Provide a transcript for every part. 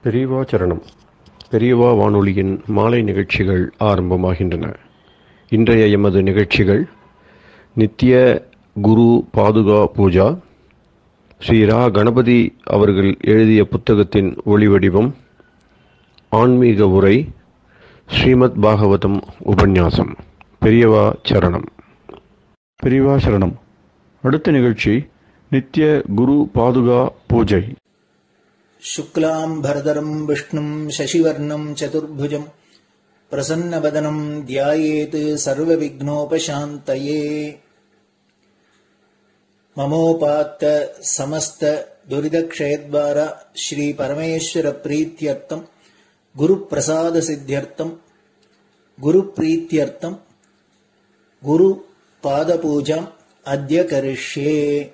பெரியவா சரணம் பெரியவா வானொலியின் மாலை நிகழ்ச்சிகள் ஆரம்பமாகின்றன இன்றைய எமது நிகழ்ச்சிகள் நித்திய குரு பாதுகா பூஜா ஸ்ரீ ரா கணபதி அவர்கள் எழுதிய புத்தகத்தின் ஒளிவடிவம் ஆன்மீக உரை ஸ்ரீமத் பாகவதம் உபன்யாசம் பெரியவா சரணம் பெரியவா சரணம் அடுத்த நிகழ்ச்சி நித்திய குரு பாதுகா பூஜை शुक्लाम्भरधरम् विष्णुम् शशिवर्णम् चतुर्भुजम् प्रसन्नवदनम् ध्यायेत् सर्वविघ्नोपशान्तये ममोपात्त समस्त दुरिदक्षयद्वारा श्रीपरमेश्वरप्रीत्यर्थम् गुरुप्रसादसिद्ध्यर्थम् गुरुप्रीत्यर्थम् गुरुपादपूजाम् अद्य करिष्ये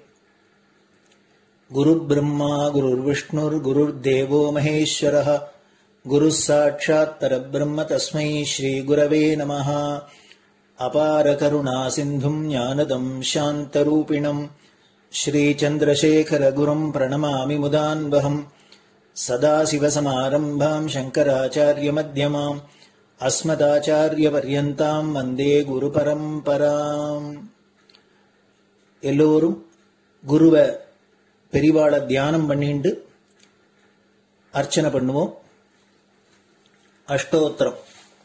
गुरुब्रह्मा गुरुर्विष्णुर्गुरुर्देवो महेश्वरः गुरुः साक्षात् परब्रह्म तस्मै श्रीगुरवे नमः अपारकरुणासिन्धुम् ज्ञानदम् शान्तरूपिणम् श्रीचन्द्रशेखरगुरुम् प्रणमामि मुदान्वहम् सदाशिवसमारम्भाम् शङ्कराचार्यमध्यमाम् अस्मदाचार्यपर्यन्ताम् वन्दे குருபரம்பராம் எல்லோரும் குருவை பெரிவாளை தியானம் பண்ணிண்டு அர்ச்சனை பண்ணுவோம் அஷ்டோத்திரம்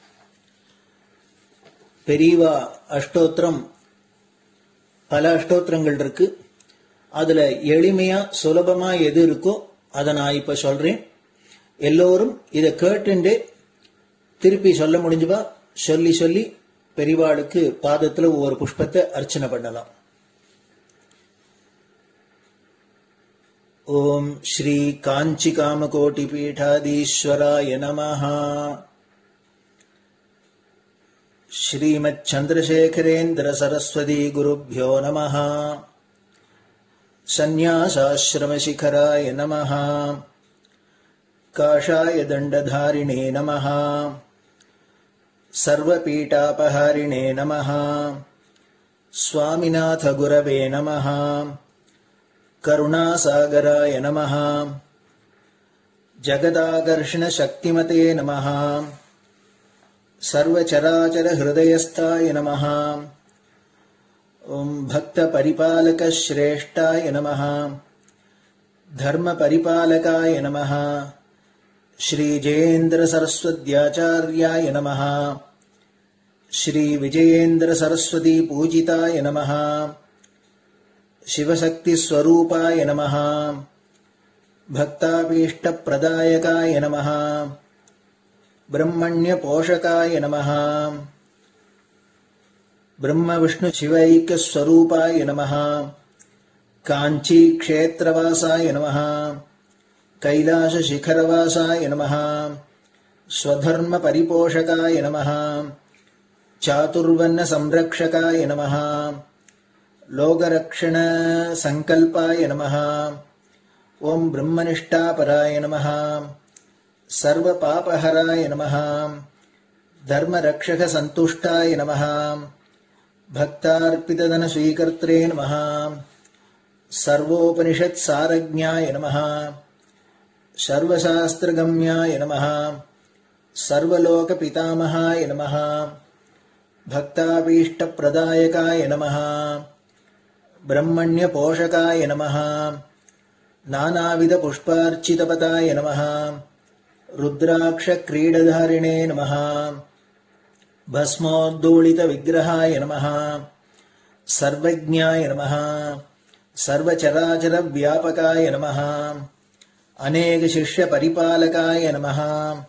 பெரியவா அஷ்டோத்திரம் பல அஷ்டோத்திரங்கள் இருக்கு அதுல எளிமையா சுலபமா எது இருக்கோ அதை நான் இப்ப சொல்றேன் எல்லோரும் இதை கேட்டுண்டே திருப்பி சொல்ல முடிஞ்சுபா சொல்லி சொல்லி பெரிவாளுக்கு பாதத்துல ஒவ்வொரு புஷ்பத்தை அர்ச்சனை பண்ணலாம் ॐ श्रीकाञ्चिकामकोटिपीठाधीश्वराय नमः श्रीमच्छन्द्रशेखरेन्द्रसरस्वती नमः सन्न्यासाश्रमशिखराय नमः काषाय दण्डधारिणे नमः सर्वपीठापहारिणे नमः स्वामिनाथगुरवे नमः करुणासागराय नमः जगदाकर्षणशक्तिमते नमः सर्वचराचरहृदयस्थाय नमः ॐ भक्तपरिपालकश्रेष्ठाय नमः धर्मपरिपालकाय नमः श्रीजयेन्द्रसरस्वत्याचार्याय नमः श्रीविजयेन्द्रसरस्वतीपूजिताय नमः शिवशक्तिस्वरूपाय नमः भक्ताभीष्टप्रदायकाय नमः ब्रह्मण्यपोषकाय नमः ब्रह्मविष्णुशिवैक्यस्वरूपाय नमः काञ्चीक्षेत्रवासाय नमः कैलासशिखरवासाय नमः स्वधर्मपरिपोषकाय नमः चातुर्वन्नसंरक्षकाय नमः लोकरक्षणसङ्कल्पाय नमः ॐ ब्रह्मनिष्ठापराय नमः सर्वपापहराय नमः धर्मरक्षकसन्तुष्टाय नमः भक्तार्पितधनस्वीकर्त्रे नमः सर्वोपनिषत्सारज्ञाय नमः सर्वशास्त्रगम्याय नमः सर्वलोकपितामहाय नमः भक्ताभीष्टप्रदायकाय नमः ब्रह्मण्यपोषकाय नमः नानाविधपुष्पार्चितपताय नमः रुद्राक्षक्रीडधारिणे नमः भस्मोद्दोलितविग्रहाय नमः सर्वज्ञाय नमः सर्वचराचरव्यापकाय नमः अनेकशिष्यपरिपालकाय नमः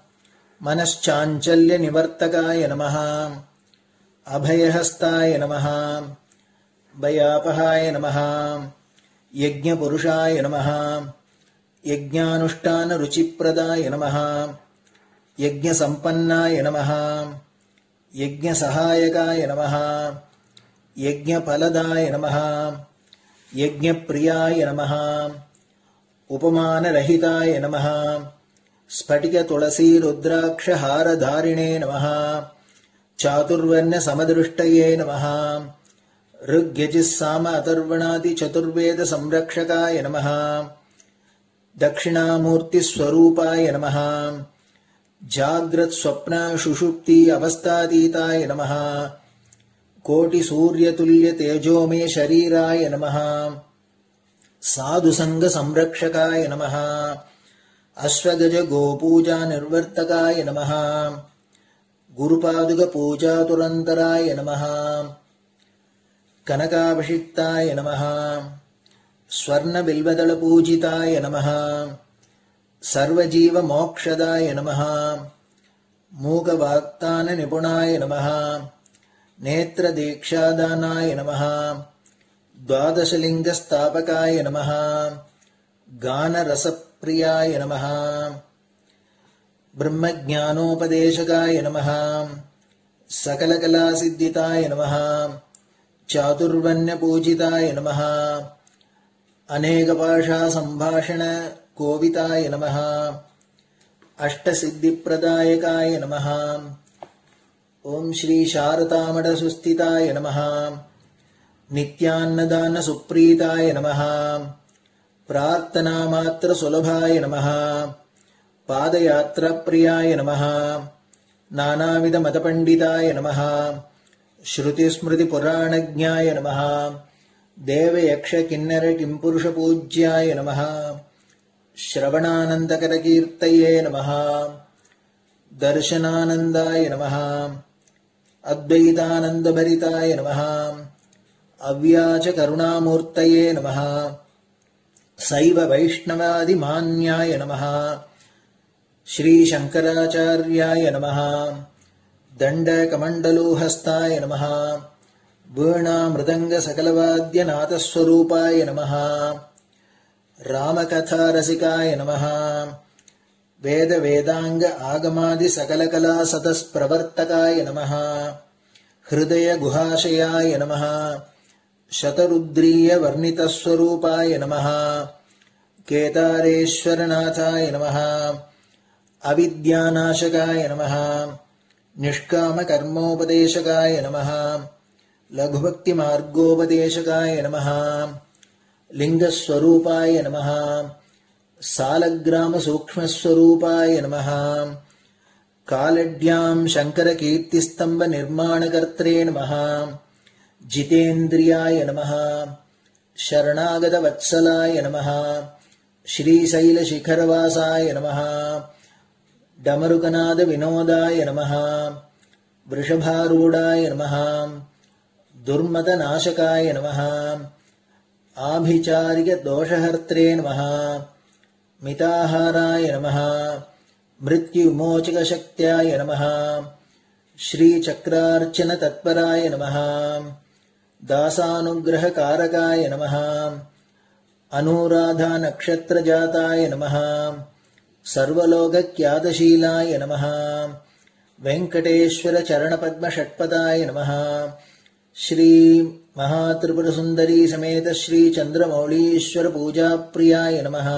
मनश्चाञ्चल्यनिवर्तकाय नमः अभयहस्ताय नमः भयापहाय नमः यज्ञपुरुषाय नमः यज्ञानुष्ठानरुचिप्रदाय नमः यज्ञसम्पन्नाय नमः यज्ञसहायकाय नमः यज्ञफलदाय नमः यज्ञप्रियाय नमः उपमानरहिताय नमः स्फटिकतुलसीरुद्राक्षहारधारिणे नमः चातुर्वर्ण्यसमदृष्टये नमः ऋग्यजिः साम अथर्वणादिचतुर्वेदसंरक्षकाय नमः दक्षिणामूर्तिस्वरूपाय नमः जाग्रत्स्वप्नशुषुप्ति अवस्थातीताय नमः कोटिसूर्यतुल्यतेजोमे शरीराय नमः साधुसङ्गसंरक्षकाय नमः अश्वगजगोपूजानिर्वर्तकाय नमः गुरुपादुकपूजातुरन्तराय नमः कनकाभिषिक्ताय नमः स्वर्णबिल्वदलपूजिताय नमः सर्वजीवमोक्षदाय नमः मूकवाक्ताननिपुणाय नमः नेत्रदीक्षादानाय नमः द्वादशलिङ्गस्थापकाय नमः गानरसप्रियाय नमः ब्रह्मज्ञानोपदेशकाय नमः सकलकलासिद्धिताय नमः चातुर्वण्यपूजिताय नमः अनेकभाषासम्भाषणकोविताय नमः अष्टसिद्धिप्रदायकाय नमः ॐ श्रीशारदामठसुस्थिताय नमः नित्यान्नदानसुप्रीताय नमः प्रार्थनामात्रसुलभाय नमः पादयात्राप्रियाय नमः नानाविधमतपण्डिताय नमः श्रुतिस्मृतिपुराणज्ञाय नमः देवयक्षकिन्नरकिम्पुरुषपूज्याय नमः श्रवणानन्दकरकीर्तये नमः दर्शनानन्दाय नमः अद्वैतानन्दभरिताय नमः अव्याचकरुणामूर्तये नमः सैव वैष्णवादिमान्याय नमः श्रीशङ्कराचार्याय नमः दण्डकमण्डलोहस्ताय नमः वीणामृदङ्गसकलवाद्यनाथस्वरूपाय नमः रामकथारसिकाय नमः वेदवेदाङ्ग आगमादिसकलकलासतस्प्रवर्तकाय नमः हृदयगुहाशयाय नमः शतरुद्रीयवर्णितस्वरूपाय नमः केदारेश्वरनाथाय नमः अविद्यानाशकाय नमः निष्कामकर्मोपदेशकाय नमः लघुभक्तिमार्गोपदेशकाय नमः लिङ्गस्वरूपाय नमः सालग्रामसूक्ष्मस्वरूपाय नमः कालड्याम् शङ्करकीर्तिस्तम्भनिर्माणकर्त्रे नमः जितेन्द्रियाय नमः शरणागतवत्सलाय नमः श्रीशैलशिखरवासाय नमः डमरुकनादविनोदाय नमः वृषभारूढाय नमः दुर्मदनाशकाय नमः आभिचारिकदोषहर्त्रे नमः मिताहाराय नमः मृत्युमोचकशक्त्याय नमः श्रीचक्रार्चनतत्पराय नमः दासानुग्रहकारकाय नमः अनुराधानक्षत्रजाताय नमः सर्वलोकख्यातशीलाय नमः वेङ्कटेश्वरचरणपद्मषट्पदाय नमः श्रीमहात्रिपुरसुन्दरी समेत श्रीचन्द्रमौळीश्वरपूजाप्रियाय नमः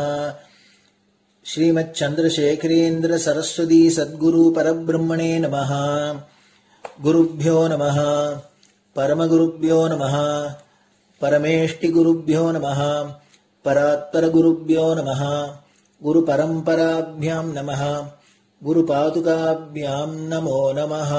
श्रीमच्चन्द्रशेखरेन्द्र सरस्वती सद्गुरु परब्रह्मणे नमः गुरुभ्यो नमः परमगुरुभ्यो नमः परमेष्टिगुरुभ्यो नमः परात्परगुरुभ्यो नमः गुरुपरम्पराभ्यां नमः குருபாதுகாபியாம் நமோ நமः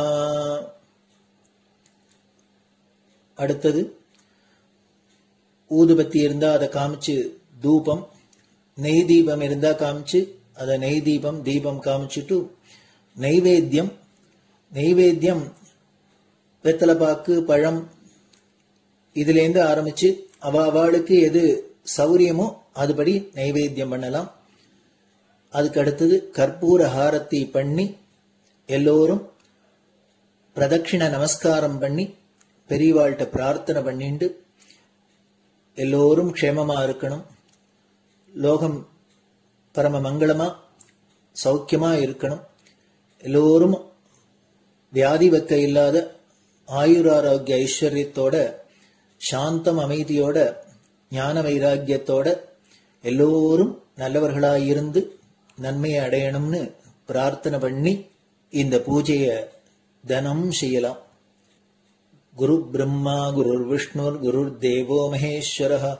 அடுத்தது ஊதுபத்தி இருந்தா அதை காமிச்சு தூபம் நெய் தீபம் இருந்தா காமிச்சு அதை நெய் தீபம் தீபம் காமிச்சுட்டு நைவேத்தியம் நைவேத்தியம் வெத்தலைப்பாக்கு பழம் இதுலேருந்து ஆரம்பிச்சு அவ அவளுக்கு எது சௌரியமோ அதுபடி நைவேத்தியம் பண்ணலாம் அதுக்கு அடுத்தது கற்பூர ஹாரத்தி பண்ணி எல்லோரும் பிரதட்சிண நமஸ்காரம் பண்ணி பெரியவாள்கிட்ட பிரார்த்தனை பண்ணிண்டு எல்லோரும் க்ஷேமமா இருக்கணும் லோகம் பரம மங்களமா சௌக்கியமா இருக்கணும் எல்லோரும் வியாதி வெக்க இல்லாத ஆயுராரோக்கிய ஐஸ்வர்யத்தோட சாந்தம் அமைதியோட ஞான வைராக்கியத்தோட எல்லோரும் நல்லவர்களாயிருந்து நன்மையை அடையணும்னு பிரார்த்தனை பண்ணி இந்த பூஜையை தினம் செய்யலாம் குரு பிரம்மா குருர் விஷ்ணுர் குருர் தேவோ மகேஸ்வர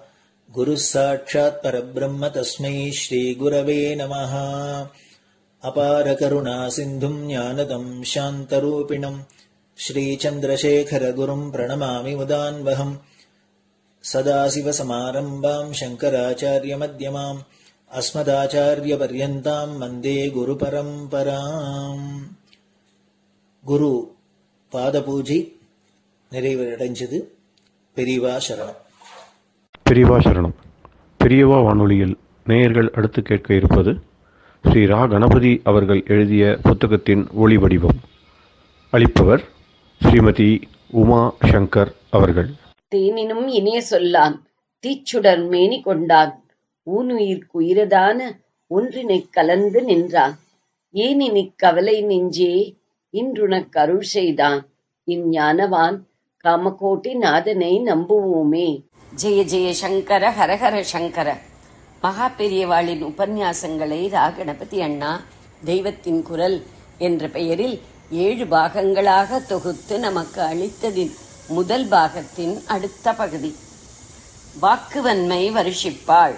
गुरुः साक्षात् परब्रह्म तस्मै श्रीगुरवे नमः अपारकरुणासिन्धुम् ज्ञानदम् शान्तरूपिणम् श्रीचन्द्रशेखरगुरुम् प्रणमामि मुदान्वहम् सदाशिवसमारम्भाम् शङ्कराचार्यमध्यमाम् अस्मदाचार्यपर्यन्ताम् वन्दे குருபரம்பராம் குரு பாதபூஜை நிறைவடைஞ்சது பெரியவா சரணம் பெரியவா சரணம் பெரியவா வானொலியில் நேயர்கள் அடுத்து கேட்க இருப்பது ஸ்ரீ ரா கணபதி அவர்கள் எழுதிய புத்தகத்தின் ஒளி வடிவம் அளிப்பவர் ஸ்ரீமதி உமா சங்கர் அவர்கள் தேனினும் இனிய சொல்லான் தீச்சுடர் மேனி கொண்டான் ஊனுயிர்க்குயிரதான ஒன்றினைக் கலந்து நின்றான் ஏனினிக் கவலை நெஞ்சே இன்றுனக் அருள் செய்தான் இஞ்ஞானவான் காமகோட்டி நாதனை நம்புவோமே ஜெய ஜெய சங்கர ஹரஹர சங்கர மகா பெரியவாளின் உபன்யாசங்களை ரா கணபதி அண்ணா தெய்வத்தின் குரல் என்ற பெயரில் ஏழு பாகங்களாக தொகுத்து நமக்கு அளித்ததின் முதல் பாகத்தின் அடுத்த பகுதி வாக்குவன்மை வருஷிப்பாள்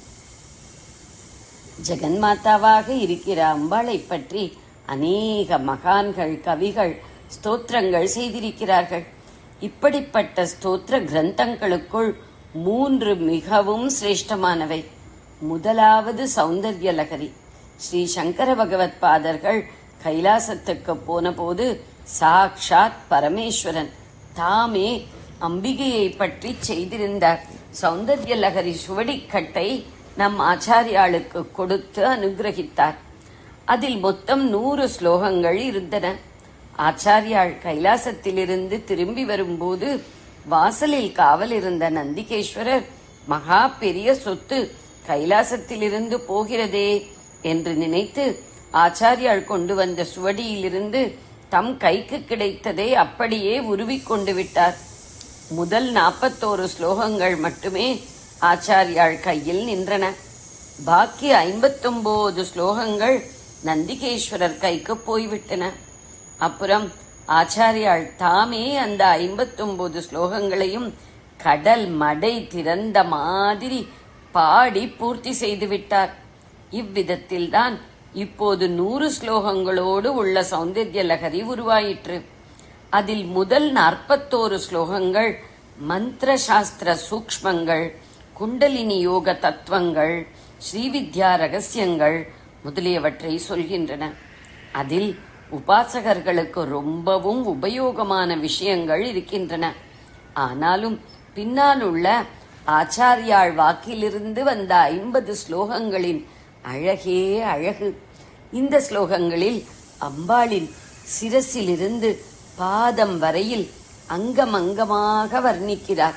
ஜெகன்மாதாவாக இருக்கிற அம்பாளை பற்றி அநேக மகான்கள் கவிகள் ஸ்தோத்திரங்கள் செய்திருக்கிறார்கள் இப்படிப்பட்ட ஸ்தோத்திர கிரந்தங்களுக்குள் மூன்று மிகவும் சிரேஷ்டமானவை முதலாவது சௌந்தர்ய லகரி ஸ்ரீ சங்கர பகவத் பாதர்கள் கைலாசத்துக்கு போனபோது சாக்ஷாத் பரமேஸ்வரன் தாமே அம்பிகையை பற்றி செய்திருந்தார் சௌந்தர்ய லகரி சுவடிக்கட்டை நம் ஆச்சாரியாளுக்கு கொடுத்து அனுகிரகித்தார் அதில் மொத்தம் நூறு ஸ்லோகங்கள் இருந்தன ஆச்சாரியாள் கைலாசத்திலிருந்து திரும்பி வரும்போது வாசலில் காவல் இருந்த நந்திகேஸ்வரர் மகா பெரிய சொத்து கைலாசத்திலிருந்து போகிறதே என்று நினைத்து ஆச்சாரியாள் கொண்டு வந்த சுவடியிலிருந்து தம் கைக்கு கிடைத்ததை அப்படியே உருவிக் கொண்டு விட்டார் முதல் நாற்பத்தோரு ஸ்லோகங்கள் மட்டுமே ஆச்சாரியாள் கையில் நின்றன பாக்கி ஐம்பத்தொன்பது ஸ்லோகங்கள் நந்திகேஸ்வரர் கைக்கு போய்விட்டன அப்புறம் ஆச்சாரியாள் தாமே அந்த ஐம்பத்தொன்பது ஸ்லோகங்களையும் கடல் மடை திறந்த மாதிரி பாடி பூர்த்தி செய்து விட்டார் இவ்விதத்தில்தான் இப்போது நூறு ஸ்லோகங்களோடு உள்ள சௌந்தர்ய லகரி உருவாயிற்று அதில் முதல் நாற்பத்தோரு ஸ்லோகங்கள் மந்திர சாஸ்திர சூக்ஷ்மங்கள் குண்டலினி யோக தத்துவங்கள் ஸ்ரீவித்யா ரகசியங்கள் முதலியவற்றை சொல்கின்றன அதில் உபாசகர்களுக்கு ரொம்பவும் உபயோகமான விஷயங்கள் இருக்கின்றன ஆனாலும் பின்னால் உள்ள ஆச்சாரியாள் வாக்கிலிருந்து வந்த ஐம்பது ஸ்லோகங்களின் அழகே அழகு இந்த ஸ்லோகங்களில் அம்பாளின் சிரசிலிருந்து பாதம் வரையில் அங்கமங்கமாக வர்ணிக்கிறார்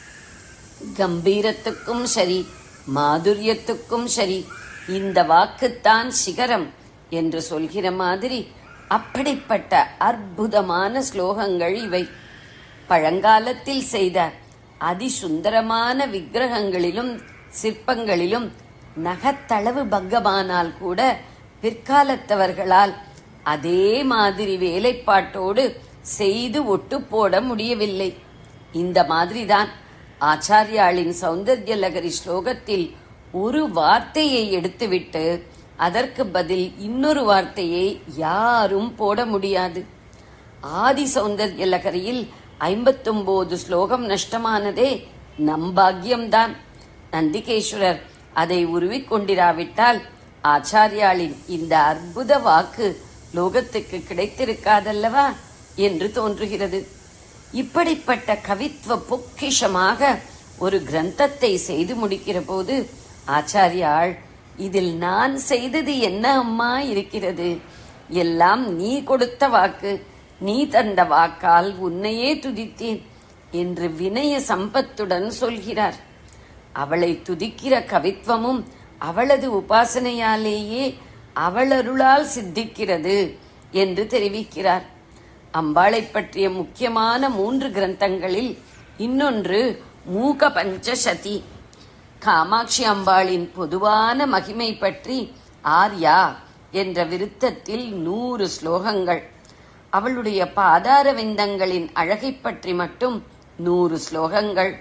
கம்பீரத்துக்கும் சரி மாதுரியத்துக்கும் சரி இந்த வாக்குத்தான் சிகரம் என்று சொல்கிற மாதிரி அப்படிப்பட்ட அற்புதமான ஸ்லோகங்கள் இவை பழங்காலத்தில் செய்த அதிசுந்தரமான விக்கிரகங்களிலும் சிற்பங்களிலும் நகத்தளவு பங்கமானால் கூட பிற்காலத்தவர்களால் அதே மாதிரி வேலைப்பாட்டோடு செய்து ஒட்டு போட முடியவில்லை இந்த மாதிரிதான் ஆச்சாரியாளின் சௌந்தர்ய லகரி ஸ்லோகத்தில் ஒரு வார்த்தையை எடுத்துவிட்டு அதற்கு பதில் இன்னொரு வார்த்தையை யாரும் போட முடியாது ஆதி சௌந்தர்ய லகரியில் ஐம்பத்தொன்பது ஸ்லோகம் நஷ்டமானதே நம் பாக்கியம்தான் நந்திகேஸ்வரர் அதை உருவிக் கொண்டிராவிட்டால் ஆச்சாரியாளின் இந்த அற்புத வாக்கு லோகத்துக்கு கிடைத்திருக்காதல்லவா என்று தோன்றுகிறது இப்படிப்பட்ட கவித்துவ பொக்கிஷமாக ஒரு கிரந்தத்தை செய்து முடிக்கிற போது ஆச்சாரியாள் இதில் நான் செய்தது என்ன அம்மா இருக்கிறது எல்லாம் நீ கொடுத்த வாக்கு நீ தந்த வாக்கால் உன்னையே துதித்தேன் என்று வினய சம்பத்துடன் சொல்கிறார் அவளை துதிக்கிற கவித்துவமும் அவளது உபாசனையாலேயே அவளருளால் சித்திக்கிறது என்று தெரிவிக்கிறார் அம்பாளை பற்றிய முக்கியமான மூன்று கிரந்தங்களில் இன்னொன்று மூக பஞ்சசதி காமாட்சி அம்பாளின் பொதுவான மகிமை பற்றி ஆர்யா என்ற விருத்தத்தில் நூறு ஸ்லோகங்கள் அவளுடைய பாதார விந்தங்களின் அழகைப் பற்றி மட்டும் நூறு ஸ்லோகங்கள்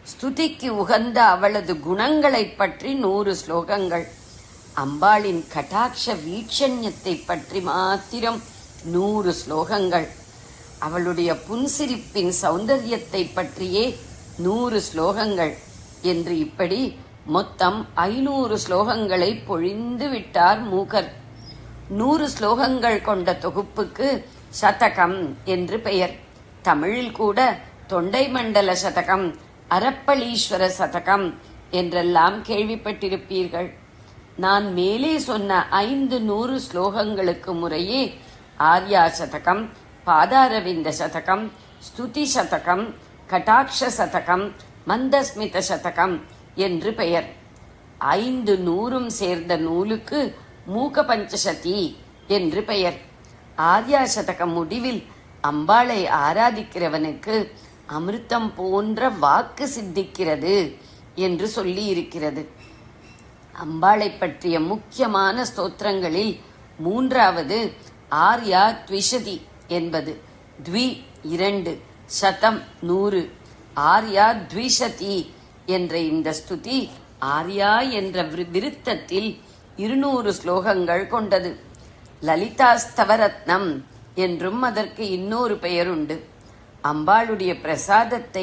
ஸ்துதிக்கு உகந்த அவளது குணங்களைப் பற்றி நூறு ஸ்லோகங்கள் அம்பாளின் கடாட்ச வீட்சண்யத்தை பற்றி மாத்திரம் நூறு ஸ்லோகங்கள் அவளுடைய புன்சிரிப்பின் சௌந்தரியத்தை பற்றியே நூறு ஸ்லோகங்கள் என்று இப்படி மொத்தம் ஐநூறு ஸ்லோகங்களை பொழிந்து விட்டார் மூகர் நூறு ஸ்லோகங்கள் கொண்ட தொகுப்புக்கு சதகம் என்று பெயர் தமிழில் கூட தொண்டை மண்டல சதகம் அரப்பளீஸ்வர சதகம் என்றெல்லாம் கேள்விப்பட்டிருப்பீர்கள் நான் மேலே சொன்ன ஐந்து நூறு ஸ்லோகங்களுக்கு முறையே ஆர்யா சதகம் பாதாரவிந்த சதகம் ஸ்துதி சதகம் கட்டாட்ச சதகம் மந்தஸ்மித சதகம் என்று பெயர் ஐந்து நூறும் சேர்ந்த நூலுக்கு மூக பஞ்சசதி என்று பெயர் ஆர்யா சதகம் முடிவில் அம்பாளை ஆராதிக்கிறவனுக்கு அமிர்தம் போன்ற வாக்கு சித்திக்கிறது என்று சொல்லி இருக்கிறது அம்பாளை பற்றிய முக்கியமான ஸ்தோத்திரங்களில் மூன்றாவது ஆர்யா த்விஷதி என்பது த்வி இரண்டு சதம் நூறு ஆர்யா த்விஷதி என்ற இந்த ஸ்துதி ஆர்யா என்ற விரு- விருத்தத்தில் இருநூறு ஸ்லோகங்கள் கொண்டது லலிதாஸ்தவரத்னம் என்றும் அதற்கு இன்னொரு பெயருண்டு அம்பாளுடைய பிரசாதத்தை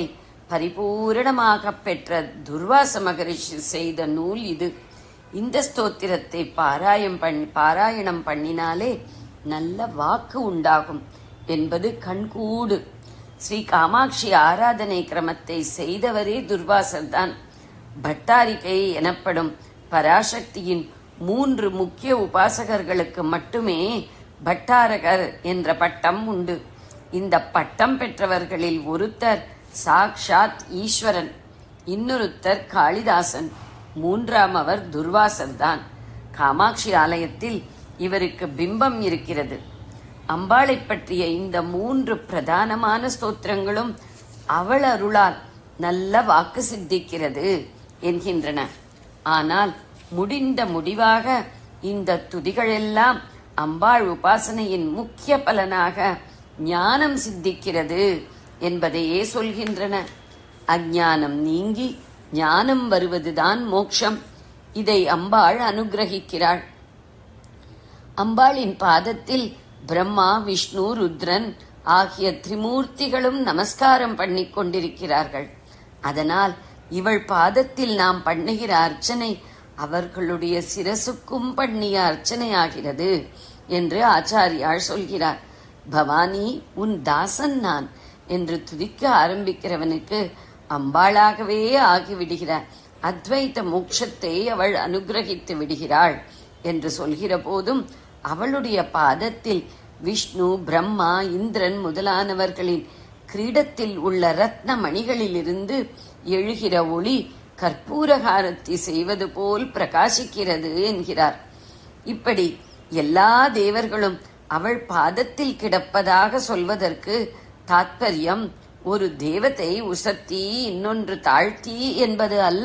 பரிபூரணமாக பெற்ற துர்வாச மகரிஷி செய்த நூல் இது இந்த ஸ்தோத்திரத்தை பாராயம் பண்ணி பாராயணம் பண்ணினாலே நல்ல வாக்கு உண்டாகும் என்பது கண்கூடு ஸ்ரீ காமாட்சி ஆராதனை கிரமத்தை செய்தவரே துர்வாசர் தான் பட்டாரிகை எனப்படும் பராசக்தியின் மூன்று முக்கிய உபாசகர்களுக்கு மட்டுமே பட்டாரகர் என்ற பட்டம் உண்டு இந்த பட்டம் பெற்றவர்களில் ஒருத்தர் சாக்ஷாத் ஈஸ்வரன் இன்னொருத்தர் காளிதாசன் மூன்றாம் அவர் துர்வாசர் தான் காமாட்சி ஆலயத்தில் இவருக்கு பிம்பம் இருக்கிறது அம்பாளை பற்றிய இந்த மூன்று பிரதானமான ஸ்தோத்திரங்களும் அவள் அருளால் நல்ல வாக்கு சித்திக்கிறது என்கின்றன ஆனால் முடிந்த முடிவாக இந்த துதிகளெல்லாம் அம்பாள் உபாசனையின் முக்கிய பலனாக ஞானம் சித்திக்கிறது என்பதையே சொல்கின்றன அஞ்ஞானம் நீங்கி ஞானம் வருவதுதான் மோட்சம் இதை அம்பாள் அனுகிரகிக்கிறாள் அம்பாளின் பாதத்தில் பிரம்மா விஷ்ணு ருத்ரன் ஆகிய திரிமூர்த்திகளும் நமஸ்காரம் பண்ணிக் கொண்டிருக்கிறார்கள் அதனால் இவள் பாதத்தில் நாம் பண்ணுகிற அர்ச்சனை அவர்களுடைய சிரசுக்கும் பண்ணிய அர்ச்சனையாகிறது என்று ஆச்சாரியாள் சொல்கிறார் பவானி உன் தாசன் நான் என்று துதிக்க ஆரம்பிக்கிறவனுக்கு அம்பாளாகவே ஆகிவிடுகிறார் அத்வைத மோட்சத்தை அவள் அனுகிரகித்து விடுகிறாள் என்று சொல்கிற போதும் அவளுடைய பாதத்தில் விஷ்ணு பிரம்மா இந்திரன் முதலானவர்களின் கிரீடத்தில் உள்ள ரத்ன மணிகளிலிருந்து எழுகிற ஒளி கற்பூரகாரத்தை செய்வது போல் பிரகாசிக்கிறது என்கிறார் இப்படி எல்லா தேவர்களும் அவள் பாதத்தில் கிடப்பதாக சொல்வதற்கு தாத்பரியம் ஒரு தேவதை உசத்தி இன்னொன்று தாழ்த்தி என்பது அல்ல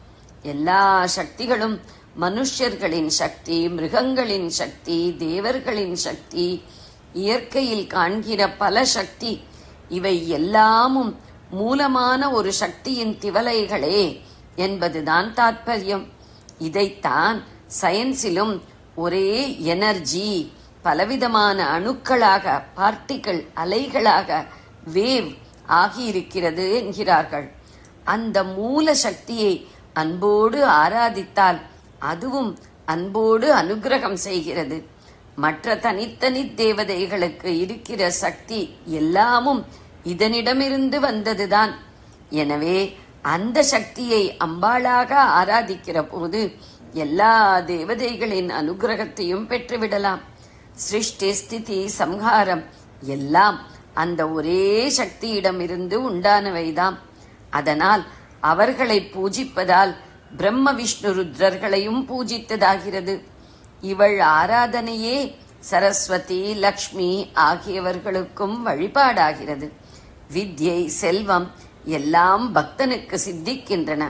எல்லா சக்திகளும் மனுஷ்யர்களின் சக்தி மிருகங்களின் சக்தி தேவர்களின் சக்தி இயற்கையில் காண்கிற பல சக்தி இவை எல்லாமும் மூலமான ஒரு சக்தியின் திவலைகளே என்பதுதான் தாத்பரியம் இதைத்தான் சயின்ஸிலும் ஒரே எனர்ஜி பலவிதமான அணுக்களாக பார்ட்டிகள் அலைகளாக வேவ் ஆகியிருக்கிறது என்கிறார்கள் அந்த மூல சக்தியை அன்போடு ஆராதித்தால் அதுவும் அன்போடு அனுக்கிரகம் செய்கிறது மற்ற தனித்தனி தேவதைகளுக்கு இருக்கிற சக்தி எல்லாமும் இதனிடமிருந்து வந்ததுதான் எனவே அந்த சக்தியை அம்பாளாக ஆராதிக்கிற போது எல்லா தேவதைகளின் அனுகிரகத்தையும் பெற்றுவிடலாம் சிருஷ்டி ஸ்திதி சம்ஹாரம் எல்லாம் அந்த ஒரே சக்தியிடமிருந்து உண்டானவைதாம் அதனால் அவர்களை பூஜிப்பதால் பிரம்ம விஷ்ணு ருத்ரர்களையும் பூஜித்ததாகிறது இவள் ஆராதனையே சரஸ்வதி லக்ஷ்மி ஆகியவர்களுக்கும் வழிபாடாகிறது வித்யை செல்வம் எல்லாம் பக்தனுக்கு சித்திக்கின்றன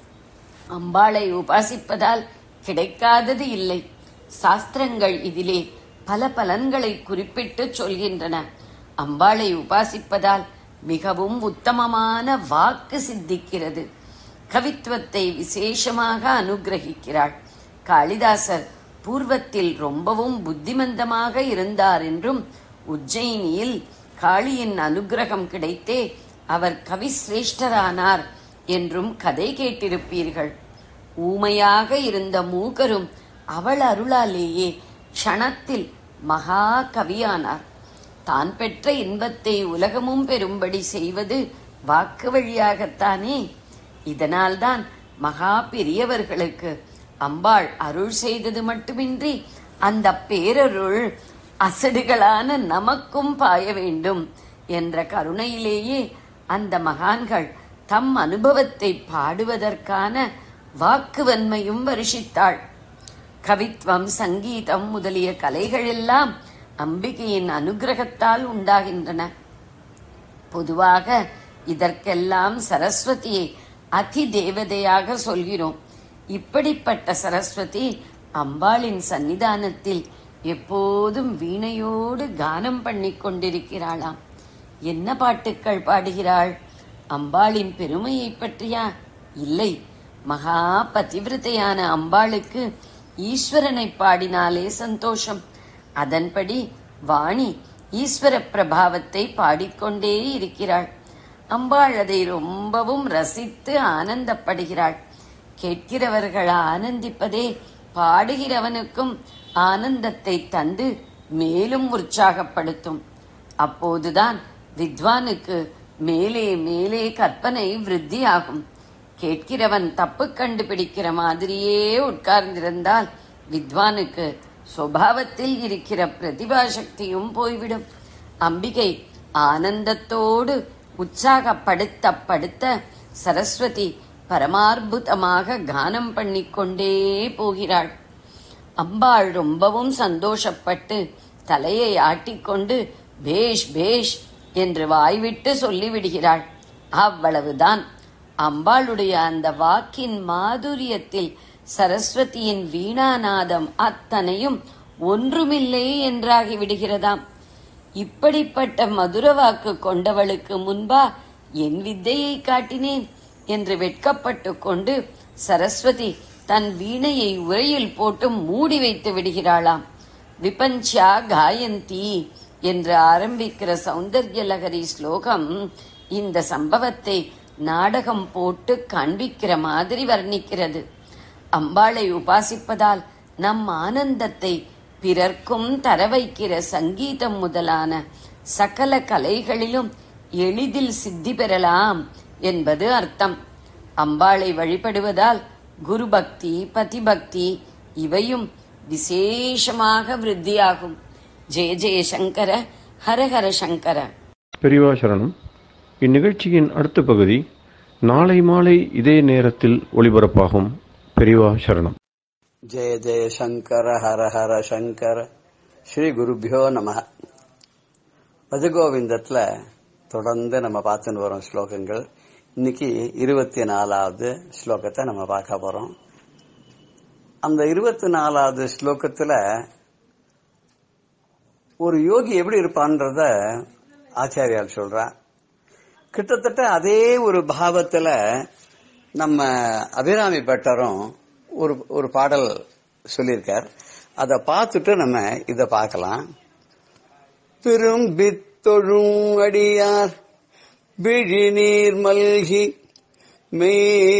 அம்பாளை உபாசிப்பதால் கிடைக்காதது இல்லை சாஸ்திரங்கள் இதிலே பல பலன்களை குறிப்பிட்டு சொல்கின்றன அம்பாளை உபாசிப்பதால் மிகவும் உத்தமமான வாக்கு சித்திக்கிறது கவித்துவத்தை விசேஷமாக அனுகிரகிக்கிறாள் காளிதாசர் பூர்வத்தில் ரொம்பவும் புத்திமந்தமாக இருந்தார் என்றும் உஜ்ஜயினியில் காளியின் அனுகிரகம் கிடைத்தே அவர் கவி சிரேஷ்டரானார் என்றும் கதை கேட்டிருப்பீர்கள் ஊமையாக இருந்த மூகரும் அவள் அருளாலேயே க்ஷணத்தில் மகா கவியானார் தான் பெற்ற இன்பத்தை உலகமும் பெறும்படி செய்வது வாக்கு வழியாகத்தானே இதனால்தான் மகா பெரியவர்களுக்கு அம்பாள் அருள் செய்தது மட்டுமின்றி அந்த பேரருள் அசடுகளான நமக்கும் பாய வேண்டும் என்ற கருணையிலேயே அந்த மகான்கள் தம் அனுபவத்தை பாடுவதற்கான வாக்குவன்மையும் வருஷித்தாள் கவித்துவம் சங்கீதம் முதலிய கலைகள் எல்லாம் அம்பிகையின் அனுகிரகத்தால் உண்டாகின்றன பொதுவாக இதற்கெல்லாம் சரஸ்வதியை அதி தேவதையாக சொல்கிறோம் இப்படிப்பட்ட சரஸ்வதி அம்பாளின் சன்னிதானத்தில் எப்போதும் வீணையோடு கானம் பண்ணிக் கொண்டிருக்கிறாளாம் என்ன பாட்டுக்கள் பாடுகிறாள் அம்பாளின் பெருமையை பற்றியா இல்லை மகா பதிவிரதையான அம்பாளுக்கு ஈஸ்வரனை பாடினாலே சந்தோஷம் அதன்படி வாணி ஈஸ்வர பிரபாவத்தை பாடிக்கொண்டே இருக்கிறாள் அம்பாள் அதை ரொம்பவும் ரசித்து ஆனந்தப்படுகிறாள் கேட்கிறவர்கள் ஆனந்திப்பதே பாடுகிறவனுக்கும் ஆனந்தத்தை தந்து மேலும் உற்சாகப்படுத்தும் அப்போதுதான் வித்வானுக்கு மேலே மேலே கற்பனை விருத்தியாகும் கேட்கிறவன் தப்பு கண்டுபிடிக்கிற மாதிரியே உட்கார்ந்திருந்தால் வித்வானுக்கு சுபாவத்தில் இருக்கிற பிரதிபா சக்தியும் போய்விடும் அம்பிகை ஆனந்தத்தோடு உற்சாகப்படுத்த படுத்த சரஸ்வதி பரமார்புதமாக கானம் பண்ணிக்கொண்டே போகிறாள் அம்பாள் ரொம்பவும் சந்தோஷப்பட்டு தலையை ஆட்டிக்கொண்டு பேஷ் பேஷ் என்று வாய்விட்டு சொல்லிவிடுகிறாள் அவ்வளவுதான் அம்பாளுடைய அந்த வாக்கின் மாதுரியத்தில் சரஸ்வதியின் வீணாநாதம் அத்தனையும் ஒன்றுமில்லை என்றாகி விடுகிறதாம் இப்படிப்பட்ட மதுர வாக்கு கொண்டவளுக்கு முன்பா என் வித்தையை காட்டினேன் என்று வெட்கப்பட்டு கொண்டு சரஸ்வதி தன் வீணையை உரையில் போட்டு மூடி வைத்து விடுகிறாளாம் விபஞ்சா காயந்தி என்று ஆரம்பிக்கிற சௌந்தர்ய லகரி ஸ்லோகம் இந்த சம்பவத்தை நாடகம் போட்டு காண்பிக்கிற மாதிரி வர்ணிக்கிறது அம்பாளை உபாசிப்பதால் நம் ஆனந்தத்தை பிறர்க்கும் தர வைக்கிற சங்கீதம் முதலான சகல கலைகளிலும் எளிதில் சித்தி பெறலாம் என்பது அர்த்தம் அம்பாளை வழிபடுவதால் குரு பக்தி பதிபக்தி இவையும் விசேஷமாக விருத்தியாகும் ஜெய ஜெய சங்கர ஹரஹர சங்கர பெரியவா சரணம் இந்நிகழ்ச்சியின் அடுத்த பகுதி நாளை மாலை இதே நேரத்தில் ஒளிபரப்பாகும் பெரியவா சரணம் ஜெய ஜெய சங்கர ஹர ஹர சங்கர ஸ்ரீ குருபியோ நம பஜகோவிந்தத்துல தொடர்ந்து நம்ம பார்த்துன்னு வரோம் ஸ்லோகங்கள் இன்னைக்கு இருபத்தி நாலாவது ஸ்லோகத்தை நம்ம பார்க்க போறோம் அந்த இருபத்தி நாலாவது ஸ்லோகத்துல ஒரு யோகி எப்படி இருப்பான்றத ஆச்சாரியால் சொல்றா கிட்டத்தட்ட அதே ஒரு பாவத்துல நம்ம அபிராமி பட்டரும் ஒரு ஒரு பாடல் சொல்லியிருக்கார் அதை பார்த்துட்டு நம்ம இத பார்க்கலாம் திரும்பித் தொழும் அடியார் விழிநீர் மல்கி மே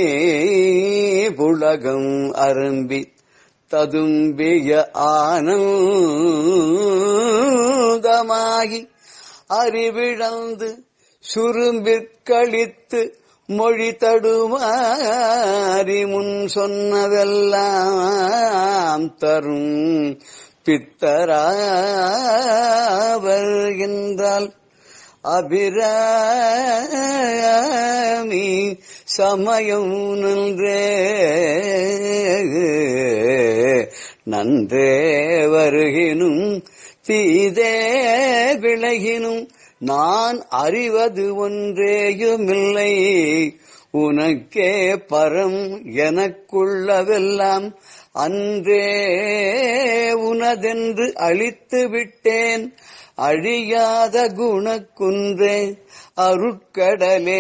புலகம் அரும்பி ததும்பிய ஆனந்தமாகி அறிவிழந்து சுரும்பிற்கழித்து மொழி தடுமாறி முன் சொன்னதெல்லாம் தரும் பித்தராவர் என்றால் அபிராமி சமயம் நன்றே நன்றே வருகினும் தீதே விலகினும் நான் அறிவது ஒன்றேயுமில்லை உனக்கே பரம் எனக்குள்ளவெல்லாம் அன்றே உனதென்று அழித்து விட்டேன் அழியாத குணக்குன்றே அருட்கடலே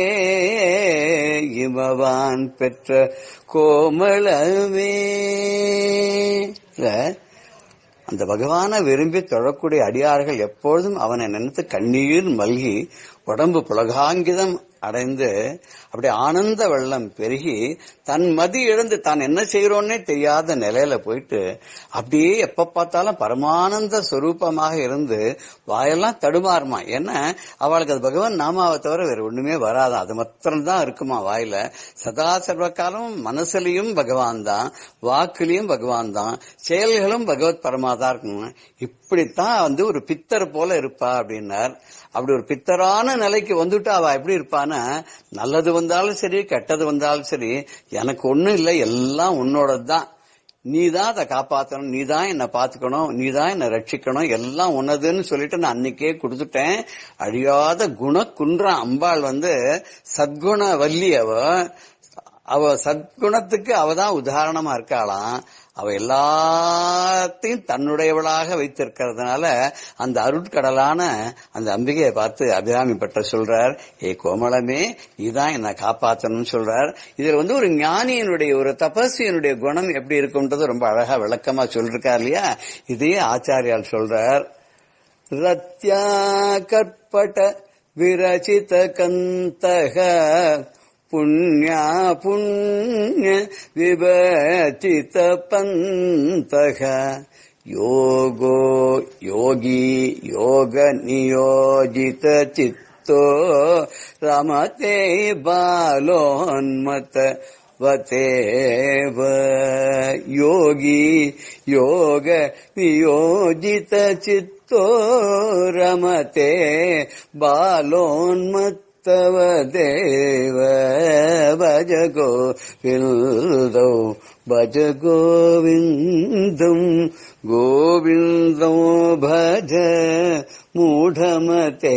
இமவான் பெற்ற கோமளமே இல்ல, அந்த பகவானை விரும்பி தொழக்கூடிய அடியார்கள் எப்பொழுதும் அவனை நினைத்து கண்ணீர் மல்கி உடம்பு புலகாங்கிதம் அடைந்து அப்படியே ஆனந்த வெள்ளம் பெருகி தன் மதி இழந்து தான் என்ன செய்யறோன்னே தெரியாத நிலையில போயிட்டு அப்படியே எப்ப பார்த்தாலும் பரமானந்த சொரூபமாக இருந்து வாயெல்லாம் தடுமாறுமா ஏன்னா அவளுக்கு அது பகவான் நாமாவை தவிர வேற ஒண்ணுமே வராதான் அது மாத்திரம்தான் இருக்குமா வாயில சதா சர்வகாலம் மனசுலயும் பகவான் தான் வாக்குலயும் பகவான் தான் செயல்களும் பகவத் பரமாதான் இருக்கும் இப்படித்தான் வந்து ஒரு பித்தர் போல இருப்பா அப்படின்னார் அப்படி ஒரு பித்தரான நிலைக்கு வந்துட்டு அவ எப்படி இருப்பான்னா நல்லது வந்தாலும் சரி கெட்டது வந்தாலும் சரி எனக்கு ஒண்ணும் இல்லை எல்லாம் உன்னோடது தான் நீ தான் அதை காப்பாத்தணும் நீ தான் என்னை பாத்துக்கணும் நீ தான் என்னை ரட்சிக்கணும் எல்லாம் உன்னதுன்னு சொல்லிட்டு நான் அன்னைக்கே கொடுத்துட்டேன் அழியாத குண குன்றான் அம்பாள் வந்து சத்குண வள்ளி அவ அவ சத்குணத்துக்கு அவ தான் உதாரணமா இருக்காளாம் அவ எல்லாத்தையும் தன்னுடையவளாக வைத்திருக்கிறதுனால அந்த அருட்கடலான அந்த அம்பிகையை பார்த்து அபிராமி பட்ட சொல்றார் ஏ கோமளமே இதான் என்ன காப்பாத்தணும்னு சொல்றார் இதுல வந்து ஒரு ஞானியினுடைய ஒரு தபஸ்வியனுடைய குணம் எப்படி இருக்கும்ன்றது ரொம்ப அழகா விளக்கமா சொல்லிருக்கார் இல்லையா இதையே ஆச்சாரியால் சொல்றார் ரத்யா கற்பட விரச்சித கந்தக புண்ணியா புண்ணிய விபச்சித பந்தக யோகோ யோகி யோக நியோஜித சித்தோ ரமதே பாலோன்மத वतेव योगी योग नियोजित चित्तो रमते बालोन्मत्तव देव भज गोविन्दौ भज गोविन्दम् गोविन्दौ भज மூடமதே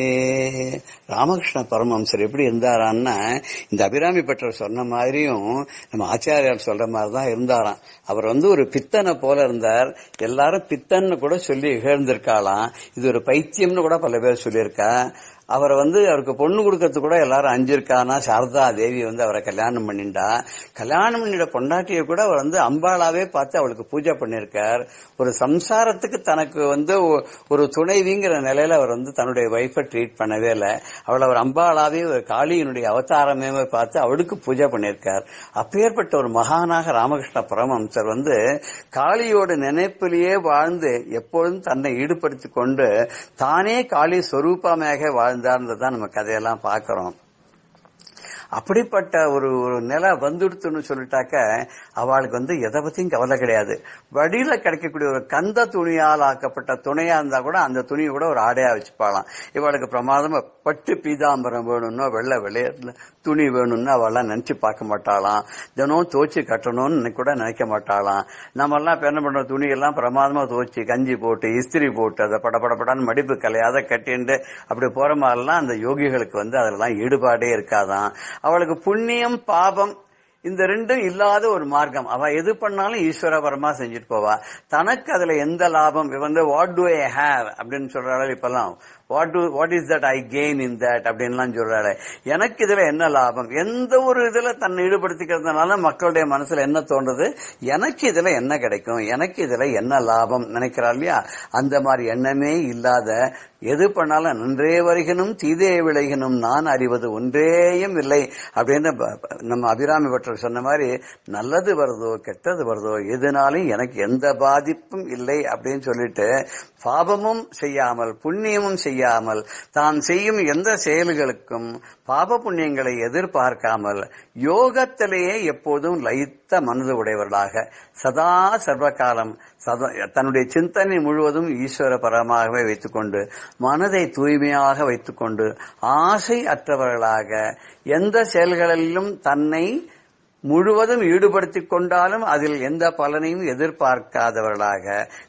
ராமகிருஷ்ண பரமஹம்சர் எப்படி இருந்தாரான்னா இந்த அபிராமி பட்டர் சொன்ன மாதிரியும் நம்ம ஆச்சாரியார் சொல்ற மாதிரி தான் இருந்தாராம் அவர் வந்து ஒரு பித்தனை போல இருந்தார் எல்லாரும் பித்தன்னு கூட சொல்லி இகழ்ந்திருக்காளாம் இது ஒரு பைத்தியம்னு கூட பல பேர் சொல்லியிருக்கா அவரை வந்து அவருக்கு பொண்ணு கொடுக்கறது கூட எல்லாரும் அஞ்சிருக்கானா சாரதா தேவி வந்து அவரை கல்யாணம் பண்ணிண்டா கல்யாணம் பண்ணிட பொண்டாட்டியை கூட அவர் வந்து அம்பாளாவே பார்த்து அவளுக்கு பூஜை பண்ணியிருக்கார் ஒரு சம்சாரத்துக்கு தனக்கு வந்து ஒ- ஒரு துணைவிங்கிற நிலையில அவர் வந்து தன்னுடைய ஒய்ஃபை ட்ரீட் பண்ணவே இல்லை அவளை அவர் அம்பாளாவே ஒரு காளியினுடைய அவதாரமே பார்த்து அவளுக்கு பூஜை பண்ணியிருக்கார் அப்பேற்பட்ட ஒரு மகானாக ராமகிருஷ்ண பரமஹம்சர் வந்து காளியோட நினைப்பிலேயே வாழ்ந்து எப்பொழுதும் தன்னை ஈடுபடுத்திக் கொண்டு தானே காளி சொரூபமாக வாழ்ந்தார்ன்றதான் நம்ம கதையெல்லாம் பார்க்கிறோம் அப்படிப்பட்ட ஒரு ஒரு நிலை வந்துடுத்துன்னு சொல்லிட்டாக்க அவளுக்கு வந்து எதை பத்தியும் கவலை கிடையாது வழியில கிடைக்கக்கூடிய ஒரு கந்த துணியால் ஆக்கப்பட்ட துணையா இருந்தா கூட அந்த துணியை கூட ஒரு ஆடையா வச்சுப்பாளாம் இவளுக்கு பிரமாதமா பட்டு பீதாம்பரம் வேணும்னோ வெள்ளை வெள்ளையர்ல துணி வேணும்னு அவெல்லாம் நினைச்சு பார்க்க மாட்டாளாம் தினம் துவச்சு கட்டணும்னு நினை- கூட நினைக்க மாட்டாளாம் நம்ம எல்லாம் இப்ப என்ன பண்ற துணி எல்லாம் பிரமாதமா துவச்சு கஞ்சி போட்டு இஸ்திரி போட்டு அதை பட பட படன்னு மடிப்பு கலையாத கட்டிண்டு அப்படி போற மாதிரிலாம் அந்த யோகிகளுக்கு வந்து அதெல்லாம் ஈடுபாடே இருக்காதான் அவளுக்கு புண்ணியம் பாபம் இந்த ரெண்டும் இல்லாத ஒரு மார்க்கம் அவ எது பண்ணாலும் ஈஸ்வரபரமா செஞ்சுட்டு போவா தனக்கு அதுல எந்த லாபம் இவ வந்து வாட் டு ஐ ஹேவ் அப்படின்னு சொல்றாள் இப்பெல்லாம் what to what is that I gain in that அப்படின்லாம் சொல்றாரு எனக்கு இதுல என்ன லாபம் எந்த ஒரு இதுல தன்னை ஈடுபடுத்திக்கிறதுனால மக்களுடைய மனசுல என்ன தோன்றது எனக்கு இதுல என்ன கிடைக்கும் எனக்கு இதுல என்ன லாபம் நினைக்கிறா இல்லையா அந்த மாதிரி எண்ணமே இல்லாத எது பண்ணாலும் நன்றே வருகினும் தீதே விளைகினும் நான் அறிவது ஒன்றேயும் இல்லை அப்படின்னு ப- ப- நம்ம அபிராமி பட்டர் சொன்ன மாதிரி நல்லது வருதோ கெட்டது வருதோ எதுனாலும் எனக்கு எந்த பாதிப்பும் இல்லை அப்படின்னு சொல்லிட்டு பாபமும் செய்யாமல் புண்ணியமும் செய்யாமல் தான் செய்யும் எந்த செயல்களுக்கும் பாப புண்ணியங்களை எதிர்பார்க்காமல் யோகத்திலேயே எப்போதும் லயித்த மனது உடையவர்களாக சதா சர்வகாலம் சதா தன்னுடைய சிந்தனை முழுவதும் ஈஸ்வர பரமாகவே வைத்துக்கொண்டு மனதை தூய்மையாக வைத்துக்கொண்டு ஆசை அற்றவர்களாக எந்த செயல்களிலும் தன்னை முழுவதும் ஈடுபடுத்திக் கொண்டாலும் அதில் எந்த பலனையும் எதிர்பார்க்காதவர்களாக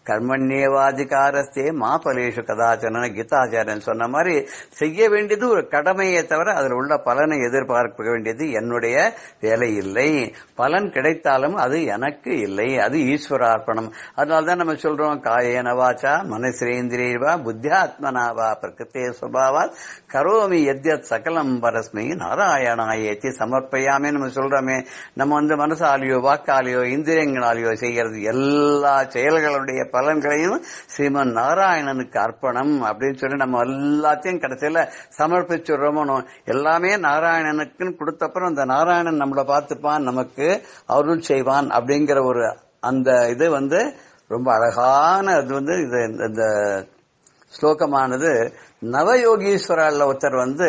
கர்மண்யேவாதிகாரஸ்தே மாபலேஷு கதாச்சன கீதாச்சாரியன் சொன்ன மாதிரி செய்ய வேண்டியது ஒரு கடமையை தவிர அதில் உள்ள பலனை எதிர்பார்க்க வேண்டியது என்னுடைய வேலை இல்லை பலன் கிடைத்தாலும் அது எனக்கு இல்லை அது ஈஸ்வரார்ப்பணம் அதனால்தான் நம்ம சொல்றோம் காயேன வாச்சா மனசிரேந்திரியவா புத்தியாத்மனாவா பிரகிருத்தே சுபாவா கரோமி எத்யத் சகலம் பரஸ்மை நாராயணாயேத்தி சமர்ப்பயாமே நம்ம சொல்றோமே நம்ம வந்து மனசாலியோ வாக்காலியோ இந்திரியங்களாலேயோ செய்யறது எல்லா செயல்களுடைய பலன்களையும் ஸ்ரீமன் நாராயணனுக்கு அர்ப்பணம் அப்படின்னு சொல்லி நம்ம எல்லாத்தையும் கடைசியில சமர்ப்பிச்சுடுறோமோ எல்லாமே நாராயணனுக்குன்னு கொடுத்தப்புறம் அந்த நாராயணன் நம்மளை பார்த்துப்பான் நமக்கு அருள் செய்வான் அப்படிங்கிற ஒரு அந்த இது வந்து ரொம்ப அழகான இது வந்து இது இந்த ஸ்லோகமானது நவயோகீஸ்வரால ஒருத்தர் வந்து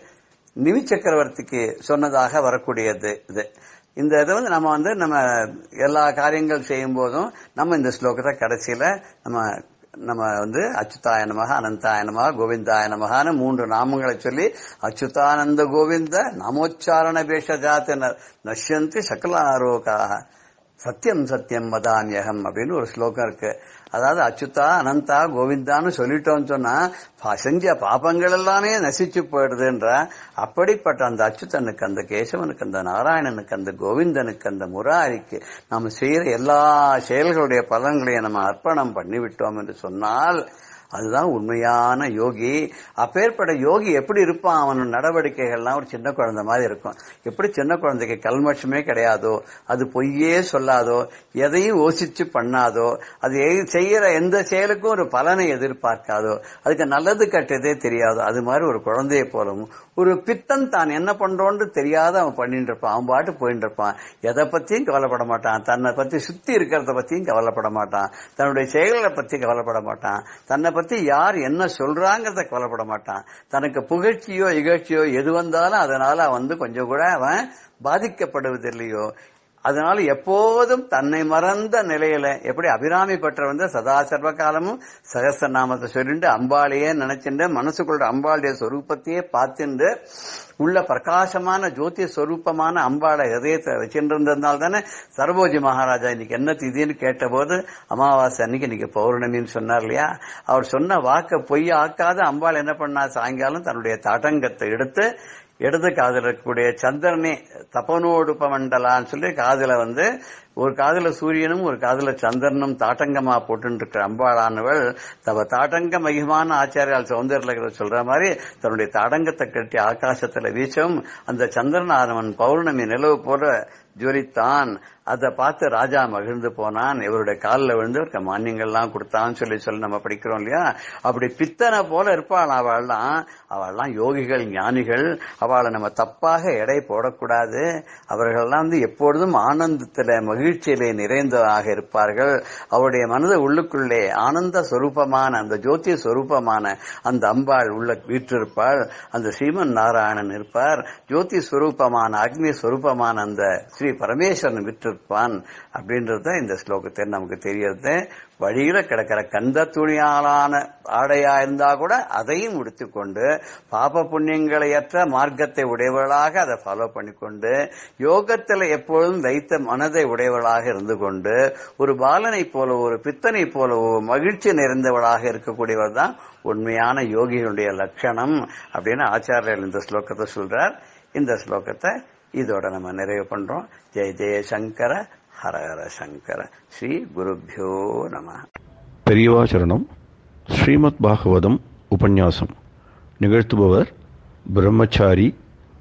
நிமி சக்கரவர்த்திக்கு சொன்னதாக வரக்கூடியது இது இந்த இதை வந்து நம்ம வந்து நம்ம எல்லா காரியங்கள் செய்யும் போதும் நம்ம இந்த ஸ்லோகத்தை கடைசியில நம்ம நம்ம வந்து அச்சுதாயனமாக அனந்தாயனமாக கோவிந்தாயனமகான மூன்று நாமங்களை சொல்லி அச்சுதானந்த கோவிந்த நாமோச்சாரண பேஷஜாத்த நஷ்யந்தி சகலாரோகாக சத்தியம் சத்தியம் வதாமியகம் அப்படின்னு ஒரு ஸ்லோகம் இருக்கு அதாவது அச்சுதா அனந்தா கோவிந்தான்னு சொல்லிட்டோம்னு சொன்னா பா- செஞ்ச பாபங்கள் எல்லாமே நசிச்சு போயிடுதுன்ற அப்படிப்பட்ட அந்த அச்சுதனுக்கு அந்த கேசவனுக்கு அந்த நாராயணனுக்கு அந்த கோவிந்தனுக்கு அந்த முராரிக்கு நாம் செய்யற எல்லா செயல்களுடைய பலன்களையும் நம்ம அர்ப்பணம் பண்ணிவிட்டோம் என்று சொன்னால் அதுதான் உண்மையான யோகி அப்பேற்பட்ட யோகி எப்படி இருப்பான் அவன் நடவடிக்கைகள்லாம் ஒரு சின்ன குழந்தை மாதிரி இருக்கும் எப்படி சின்ன குழந்தைக்கு கல்மஷமே கிடையாதோ அது பொய்யே சொல்லாதோ எதையும் யோசிச்சு பண்ணாதோ அது எ- செய்யற எந்த செயலுக்கும் ஒரு பலனை எதிர்பார்க்காதோ அதுக்கு நல்லது கெட்டதே தெரியாதோ அது மாதிரி ஒரு குழந்தையை போலவும் ஒரு பித்தன் தான் என்ன பண்றோன்னு தெரியாத அவன் பண்ணிட்டு இருப்பான் அவன் பாட்டு போயிட்டு இருப்பான் எதை பத்தியும் கவலைப்பட மாட்டான் தன்னை பத்தி சுத்தி இருக்கிறத பத்தியும் கவலைப்பட மாட்டான் தன்னுடைய செயல்களை பத்தி கவலைப்பட மாட்டான் தன்னை பத்தி யார் என்ன சொல்றாங்கிறத கவலைப்பட மாட்டான் தனக்கு புகழ்ச்சியோ இகழ்ச்சியோ எது வந்தாலும் அதனால அவன் வந்து கொஞ்சம் கூட அவன் பாதிக்கப்படுவதில்லையோ அதனால எப்போதும் தன்னை மறந்த நிலையில எப்படி அபிராமி பற்ற வந்து சதா சர்வ காலமும் சகஸ்ரநாமத்தை சொல்லிட்டு அம்பாளையே நினைச்சுட்டு மனசுக்குள்ள அம்பாளுடைய சொரூபத்தையே பார்த்துண்டு உள்ள பிரகாசமான ஜோதி சொரூபமான அம்பாளை ஹதயத்தை வச்சுருந்ததுனால தானே சரபோஜி மகாராஜா இன்னைக்கு என்ன திதின்னு கேட்டபோது அமாவாசை அன்னைக்கு இன்னைக்கு பௌர்ணமின்னு சொன்னார் இல்லையா அவர் சொன்ன வாக்க பொய் ஆக்காத அம்பாள் என்ன பண்ணா சாயங்காலம் தன்னுடைய தடங்கத்தை எடுத்து இடது காதுல இருக்கக்கூடிய சந்திரனே தபனோடுப மண்டலான்னு சொல்லி காதுல வந்து ஒரு காதுல சூரியனும் ஒரு காதுல சந்திரனும் தாட்டங்கமா போட்டு இருக்கிற அம்பாளானவள் தவ தாட்டங்க மகிமான ஆச்சாரியால் சௌந்தர்ல சொல்ற மாதிரி தன்னுடைய தாடங்கத்தை கட்டி ஆகாசத்துல வீசவும் அந்த சந்திரனானவன் பௌர்ணமி நிலவு போல ஜொலித்தான் அதை பார்த்து ராஜா மகிழ்ந்து போனான் இவருடைய காலில் விழுந்து அவருக்கு மானியங்கள்லாம் கொடுத்தான்னு சொல்லி சொல்லி நம்ம படிக்கிறோம் இல்லையா அப்படி பித்தனை போல இருப்பாள் அவள்லாம் அவள்லாம் யோகிகள் ஞானிகள் அவளை நம்ம தப்பாக எடை போடக்கூடாது அவர்கள்லாம் வந்து எப்பொழுதும் ஆனந்தத்தில மகிழ்ச்சியிலே நிறைந்ததாக இருப்பார்கள் அவருடைய மனது உள்ளுக்குள்ளே ஆனந்த சொரூபமான அந்த ஜோதிய சொரூபமான அந்த அம்பாள் உள்ள வீற்றிருப்பாள் அந்த ஸ்ரீமன் நாராயணன் இருப்பார் ஜோதி ஸ்வரூபமான அக்னி ஸ்வரூபமான அந்த ஸ்ரீ பரமேஸ்வரன் விற்றிருப்பான் அப்படின்றது இந்த ஸ்லோகத்தில் நமக்கு தெரியறது வழியில கிடக்கிற கந்த துணியாலான ஆடையா இருந்தா கூட அதையும் உடுத்திக்கொண்டு பாப புண்ணியங்களையற்ற மார்க்கத்தை உடையவர்களாக அதை ஃபாலோ பண்ணிக்கொண்டு யோகத்தில் எப்பொழுதும் வைத்த மனதை உடையவளாக இருந்து கொண்டு ஒரு பாலனை போல ஒரு பித்தனை போலவோ மகிழ்ச்சி நிறைந்தவளாக இருக்கக்கூடியவர் தான் உண்மையான யோகிகளுடைய லட்சணம் அப்படின்னு ஆச்சாரியர் இந்த ஸ்லோகத்தை சொல்றார் இந்த ஸ்லோகத்தை இதோட நம்ம நிறைவு பண்றோம் ஜெய ஜெய சங்கர ஹர ஹர சங்கர ஸ்ரீ குருபியோ நம பெரியவா சரணம் ஸ்ரீமத் பாகவதம் உபன்யாசம் நிகழ்த்துபவர் பிரம்மச்சாரி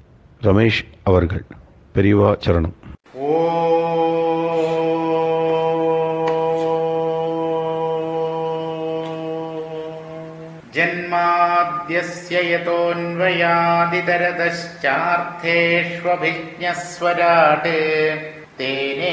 ரமேஷ் அவர்கள் பெரியவா சரணம் जन्माद्यस्य यतोऽन्वयादितरतश्चार्थेष्वभिज्ञस्वराट् तेने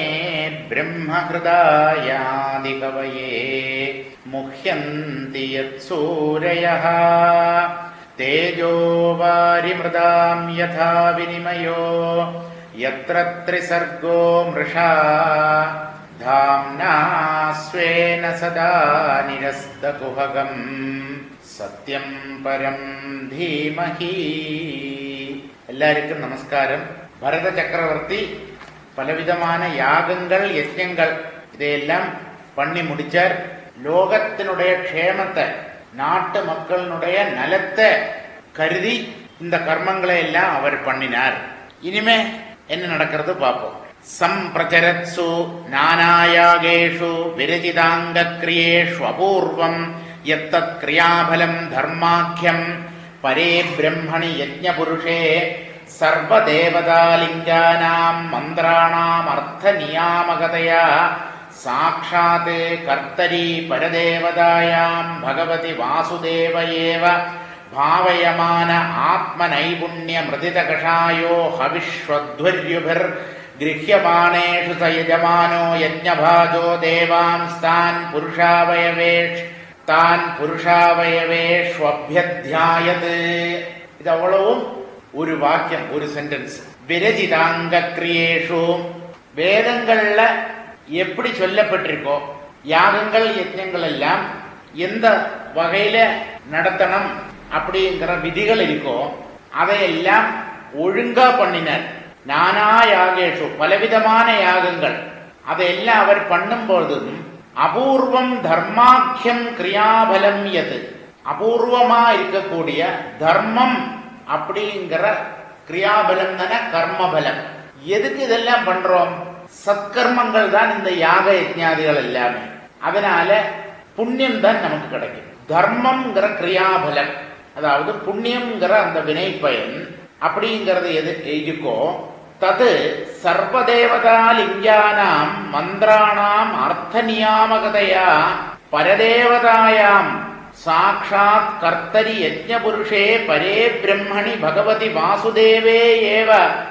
ब्रह्महृदायादिकवये मुह्यन्ति यत्सूरयः तेजो वारिमृदाम् यथा विनिमयो यत्र त्रिसर्गो मृषा धाम्ना स्वेन सदा निरस्तकुहगम् സത്യം പരം ധീമഹി എല്ലാവർക്കും നമസ്കാരം ഭരത ചക്രവർത്തി பலவிதமான யாகங்கள் யஜ்யங்கள் இதையெல்லாம் பண்ணி முடிச்சார் லோகத்தினுடைய க்ஷேமத்தை நாட்டு மக்களினுடைய நலத்தை கருதி இந்த கர்மங்களை எல்லாம் அவர் பண்ணினார் இனிமே என்ன நடக்கிறது பார்ப்போம் சம்பிரச்சரத்சு நானாயாகேஷு விரஜிதாங்க கிரியேஷு அபூர்வம் எத்தத் கிரியாபலம் தர்மாக்கியம் பரே பிரம்மணி யஜ்ஞபுருஷே சர்வதேவதாலிங்கானாம் மந்திராணாம் அர்த்த நியாமகதையா சாட்சாத் கர்த்தரி பரதேவதாயாம் பகவதி வாசுதேவ ஏவ भावयमान आत्मनैपुण्यमृदितकषायो हविष्वध्वर्युभिर् गृह्यमाणेषु स यजमानो यज्ञभाजो देवांस्तान् पुरुषावयवेष् तान् புருஷாவயவேஷ்வபியத்தியாயத் இது அவ்வளவும் ஒரு வாக்கியம் ஒரு சென்டென்ஸ் விரஜிதாங்க கிரியேஷு வேதங்கள்ல எப்படி சொல்லப்பட்டிருக்கோ யாகங்கள் யஜ்ஞங்கள் எல்லாம் எந்த வகையில நடத்தணும் அப்படிங்கிற விதிகள் இருக்கோ அதையெல்லாம் ஒழுங்கா பண்ணினார் நானா யாகேஷு பலவிதமான யாகங்கள் அதையெல்லாம் அவர் பண்ணும்போதும் அபூர்வம் தர்மாக்கியம் கிரியாபலம் எது அபூர்வமா இருக்கக்கூடிய தர்மம் அப்படிங்கிற கிரியாபலம் தானே கர்மபலம் எதுக்கு இதெல்லாம் பண்றோம் சத்கர்மங்கள் தான் இந்த யாக யஜ்ஞாதிகள் எல்லாமே அதனால புண்ணியம் தான் நமக்கு கிடைக்கும் தர்மம்ங்கிற கிரியாபலம் அதாவது புண்ணியம்ங்கிற அந்த வினை பயன் அப்படிங்கிறது எது இருக்கோ தது சர்வதேவதா லிங்கானாம் மந்திராணாம் அர்த்த நியாமகதையா பரதேவதாயாம் சாட்சாத் கர்த்தரி யஜ்ஞபுருஷே பரே பிரம்மணி பகவதி வாசுதேவே ஏவ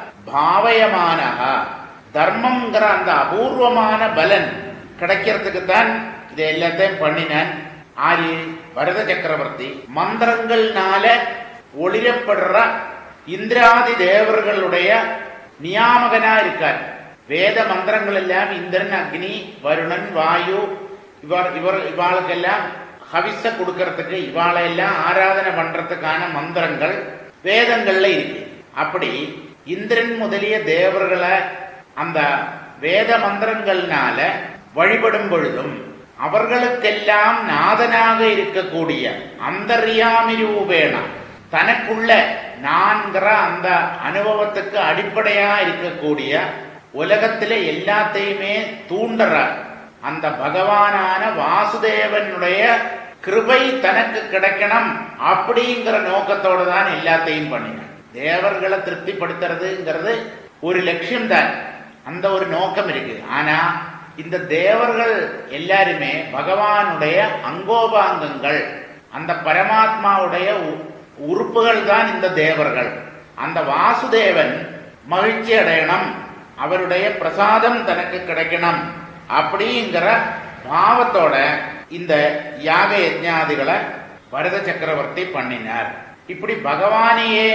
பாவயமானஹ தர்மம்ங்கிற அந்த அபூர்வமான பலன் கிடைக்கிறதுக்கு தான் இதை எல்லாத்தையும் பண்ணினான் ஆறு வரத சக்கரவர்த்தி மந்திரங்கள்னால ஒளிரப்படுற இந்திராதி தேவர்களுடைய நியாமகனா இருக்கார் வேத மந்திரங்கள் எல்லாம் இந்திரன் அக்னி வருணன் வாயு இவர் இவர் இவாளுக்கெல்லாம் ஹவிச கொடுக்கறதுக்கு இவாளை எல்லாம் ஆராதனை பண்றதுக்கான மந்திரங்கள் வேதங்கள்ல இருக்கு அப்படி இந்திரன் முதலிய தேவர்களை அந்த வேத மந்திரங்கள்னால வழிபடும் பொழுதும் அவர்களுக்கெல்லாம் நாதனாக இருக்கக்கூடிய அந்தர்யாமி ரூபேண தனக்குள்ள நான்கிற அந்த அனுபவத்துக்கு அடிப்படையா இருக்கக்கூடிய உலகத்தில எல்லாத்தையுமே தூண்டுற அந்த பகவானான வாசுதேவனுடைய கிருபை தனக்கு கிடைக்கணும் அப்படிங்கிற நோக்கத்தோட தான் எல்லாத்தையும் பண்ணினான் தேவர்களை திருப்திப்படுத்துறதுங்கிறது ஒரு லட்சியம் தான் அந்த ஒரு நோக்கம் இருக்கு ஆனா இந்த தேவர்கள் எல்லாருமே பகவானுடைய அங்கோபாங்கங்கள் அந்த பரமாத்மாவுடைய உ- உறுப்புகள் தான் இந்த தேவர்கள் அந்த வாசுதேவன் மகிழ்ச்சி அடையணும் அவருடைய பிரசாதம் தனக்கு கிடைக்கணும் அப்படிங்கிற பாவத்தோட இந்த யாக யஜ்ஞாதிகளை பரத சக்கரவர்த்தி பண்ணினார் இப்படி பகவானையே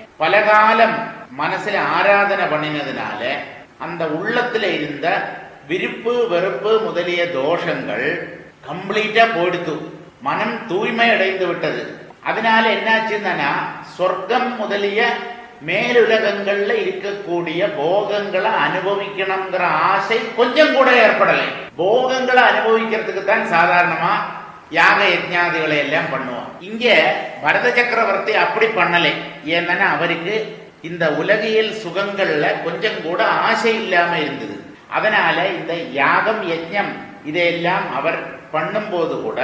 பலகாலம் மனசுல ஆராதனை பண்ணினதுனால அந்த உள்ளத்துல இருந்த விருப்பு வெறுப்பு முதலிய தோஷங்கள் கம்ப்ளீட்டா போயிடுத்து மனம் தூய்மை அடைந்து விட்டது அதனால என்னாச்சுன்னா சொர்க்கம் முதலிய மேலுலகங்கள்ல இருக்கக்கூடிய போகங்களை அனுபவிக்கணுங்கிற ஆசை கொஞ்சம் கூட ஏற்படலை போகங்களை அனுபவிக்கிறதுக்கு தான் சாதாரணமா யாக யஜ்ஞாதிகளை எல்லாம் பண்ணுவோம் இங்க பரத சக்கரவர்த்தி அப்படி பண்ணலை ஏன்னா அவருக்கு இந்த உலகியல் சுகங்கள்ல கொஞ்சம் கூட ஆசை இல்லாம இருந்தது அதனால இந்த யாகம் யஜ்ஞம் இதையெல்லாம் அவர் பண்ணும்போது கூட